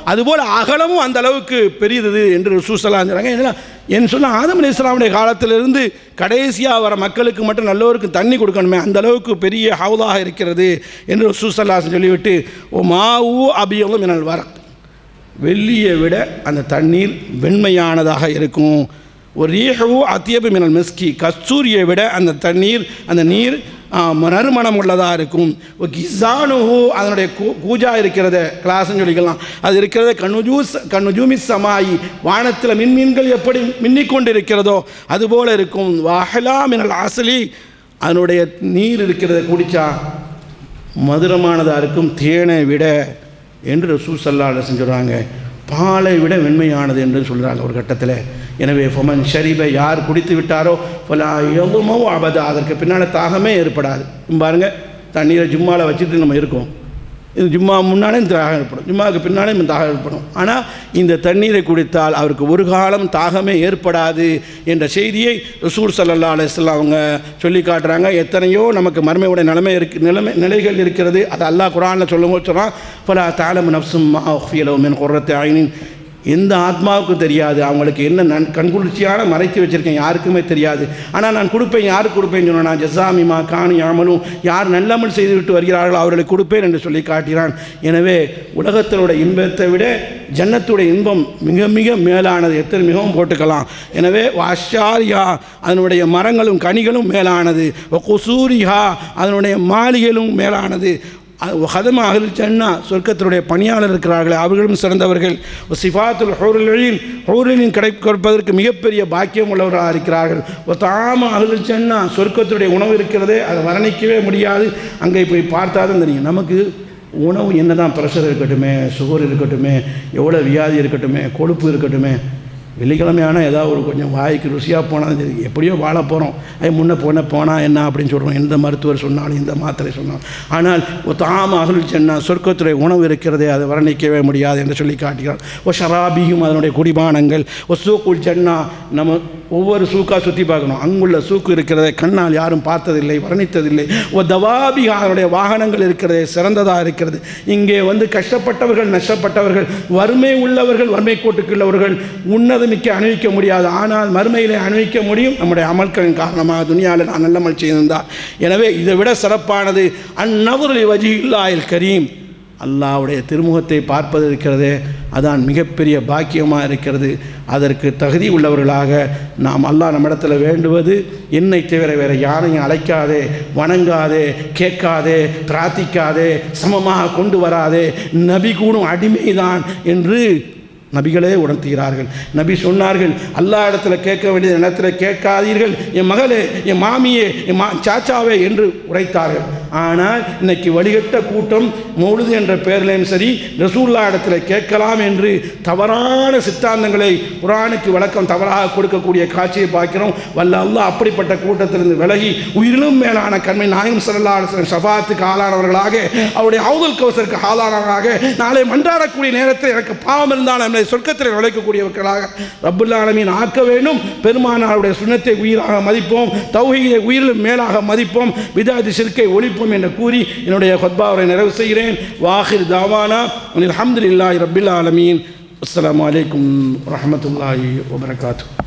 அதுபோல் அகலமும் அந்த அளவுக்கு பெரியது என்று ரசூசலாம் சொல்கிறாங்க ஏன்னா என் சொன்ன ஆதம் அலி இஸ்லாமுடைய காலத்திலிருந்து கடைசியாக வர மக்களுக்கு மட்டும் நல்லவருக்கு தண்ணி கொடுக்கணுமே அந்த அளவுக்கு பெரிய ஹவுதாக இருக்கிறது என்று ரசூசல்லாசன் சொல்லிவிட்டு ஓ மாவு அபியலும் என்னால் வர வெள்ளியை விட அந்த தண்ணீர் வெண்மையானதாக இருக்கும் ஒரு ரீஹவு அத்தியபு மினல் மிஸ்கி கஸ்தூரியை விட அந்த தண்ணீர் அந்த நீர் ஆ, நறுமணம் உள்ளதாக இருக்கும் ஒரு கிசானுஹு அதனுடைய கூ கூஜா இருக்கிறத கிளாஸ்ன்னு சொல்லிக்கலாம் அது இருக்கிறத கண்ணுஜூஸ் கண்ணுஜூமி சமாயி வானத்தில் மின்மீன்கள் எப்படி மின்னிக்கொண்டு இருக்கிறதோ அதுபோல் இருக்கும் வாஹலா மினல் ஆசலி அதனுடைய நீர் இருக்கிறத குடித்தா மதுரமானதாக இருக்கும் தேனை விட என்று ரசூல் சல்லா அலிஸ்லம் சொல்கிறாங்க பாலை விட வெண்மையானது என்று சொல்கிறாங்க ஒரு கட்டத்தில் எனவே ஃபமன் ஷரீபை யார் குடித்து விட்டாரோ ஃபலா எதுமோ அபதா அதற்கு பின்னால் தாகமே ஏற்படாது பாருங்க தண்ணீரை ஜும்மாவில் வச்சுட்டு நம்ம இருக்கோம் இது ஜும்மா முன்னாலே இந்த தாகம் ஏற்படும் ஜும்மாவுக்கு பின்னாலே இந்த தாகம் ஏற்படும் ஆனால் இந்த தண்ணீரை குடித்தால் அவருக்கு ஒரு காலம் தாகமே ஏற்படாது என்ற செய்தியை ரசூல் சல்லா அலிஸ்லாம் அவங்க சொல்லி காட்டுறாங்க எத்தனையோ நமக்கு மர்மையோட நிலைமை இருக்கு நிலைமை நிலைகள் இருக்கிறது அது அல்லாஹ் குரானில் சொல்லும்போது சொல்கிறான் பல தாலம் நப்சும் மாஃபியலோமின் குரத்தை ஆயினின் எந்த ஆத்மாவுக்கும் தெரியாது அவங்களுக்கு என்ன நன் கண்குளிர்ச்சியான மறைத்து வச்சுருக்கேன் யாருக்குமே தெரியாது ஆனால் நான் கொடுப்பேன் யாருக்கு கொடுப்பேன்னு சொன்னேன் நான் ஜசாமிமா காணி யாமலும் யார் நல்லமல் செய்துவிட்டு வருகிறார்களோ அவர்களுக்கு கொடுப்பேன் என்று சொல்லி காட்டினான் எனவே உலகத்தினுடைய இன்பத்தை விட ஜன்னத்துடைய இன்பம் மிக மிக மேலானது எத்தனை மிகவும் போட்டுக்கலாம் எனவே வாஷாரியா அதனுடைய மரங்களும் கனிகளும் மேலானது குசூரியா அதனுடைய மாளிகைகளும் மேலானது ஹதம அகல் ஜன்னா சொர்க்கத்தினுடைய பணியாளர் இருக்கிறார்களே அவர்களும் சிறந்தவர்கள் சிஃபாத்துல் ஹோரலின் ஹோரலின் கடை கொடுப்பதற்கு மிகப்பெரிய பாக்கியம் உள்ளவர்களாக இருக்கிறார்கள் ஒரு தாம அகல் ஜன்னா சொர்க்கத்தினுடைய உணவு இருக்கிறதே அதை வர்ணிக்கவே முடியாது அங்கே போய் பார்த்தாதான் தெரியும் நமக்கு உணவு என்ன தான் ப்ரெஷர் இருக்கட்டுமே சுகர் இருக்கட்டுமே எவ்வளோ வியாதி இருக்கட்டுமே கொழுப்பு இருக்கட்டுமே வெள்ளிக்கிழமையான ஏதாவது ஒரு கொஞ்சம் வாய்க்கு ருசியாக போனால் சரி எப்படியோ வாழ போகிறோம் அது முன்ன போன போனால் என்ன அப்படின்னு சொல்கிறோம் எந்த மருத்துவர் சொன்னாலும் எந்த மாத்திரை சொன்னாலும் ஆனால் ஒரு தாம அகல் சென்னா சொர்க்கத்துறை உணவு இருக்கிறதே அதை வர்ணிக்கவே முடியாது என்று சொல்லி காட்டுகிறார் ஓ ஷராபியும் அதனுடைய குடிபானங்கள் ஓ சூக்குள் சென்னா நம்ம ஒவ்வொரு சூக்காக சுற்றி பார்க்கணும் அங்குள்ள சூக்கு இருக்கிறதை கண்ணால் யாரும் பார்த்ததில்லை வர்ணித்ததில்லை ஓ தவாபி அதனுடைய வாகனங்கள் இருக்கிறதே சிறந்ததாக இருக்கிறது இங்கே வந்து கஷ்டப்பட்டவர்கள் நஷ்டப்பட்டவர்கள் வறுமை உள்ளவர்கள் வறுமை கோட்டுக்குள்ளவர்கள் உன்னதமிக்க அணிவிக்க முடியாது ஆனால் மறுமையிலே அணிவிக்க முடியும் நம்முடைய அமல்களின் காரணமாக துனியாவில் நான் நல்லமல் செய்திருந்தார் எனவே இதை விட சிறப்பானது அந்நவருளி வஜி இல்லாயில் கரீம் அல்லாவுடைய திருமுகத்தை பார்ப்பது இருக்கிறதே அதான் மிகப்பெரிய பாக்கியமாக இருக்கிறது அதற்கு தகுதி உள்ளவர்களாக நாம் அல்லாஹ் நம்மிடத்தில் வேண்டுவது என்னை தவிர வேறு யாரையும் அழைக்காதே வணங்காதே கேட்காதே பிரார்த்திக்காதே சமமாக கொண்டு வராதே நபி கூடும் அடிமைதான் என்று நபிகளே உணர்த்துகிறார்கள் நபி சொன்னார்கள் அல்லா இடத்துல கேட்க வேண்டிய இடத்துல கேட்காதீர்கள் என் மகளே என் மாமியே என் மா சாச்சாவே என்று உரைத்தார்கள் ஆனால் இன்னைக்கு வழிகட்ட கூட்டம் மௌலுது என்ற பெயரிலையும் சரி ரசூல்லா இடத்துல கேட்கலாம் என்று தவறான சித்தாந்தங்களை குரானுக்கு விளக்கம் தவறாக கொடுக்கக்கூடிய காட்சியை பார்க்கிறோம் வல்ல அல்லாஹ் அப்படிப்பட்ட கூட்டத்திலிருந்து விலகி உயிரிலும் மேலான கண்மை நாயம் சல்லா ஷஃபாத்துக்கு ஆளானவர்களாக அவருடைய அவுதல் கவசருக்கு ஆளானவர்களாக நாளை மன்றாடக்கூடிய நேரத்தில் எனக்கு பாவம் இருந்தால் நம்மளை சொர்க்கத்தில் நுழைக்கக்கூடியவர்களாக ரப்புல் ஆலமீன் ஆக்க வேண்டும் பெருமானாருடைய சுண்ணத்தை உயிராக மதிப்போம் தௌஹீதை உயிரிலும் மேலாக மதிப்போம் விதாதி சிற்கை ஒழிப்போம் என்று கூறி என்னுடைய ஹொத்பாவரை நிறைவு செய்கிறேன் வாஹிர் தாவானா அல்ஹம்துலில்லாஹி ரப்பில் ஆலமீன் அஸ்ஸலாமு அலைக்கும் வரஹ்மத்துல்லாஹி வபரகாத்துஹு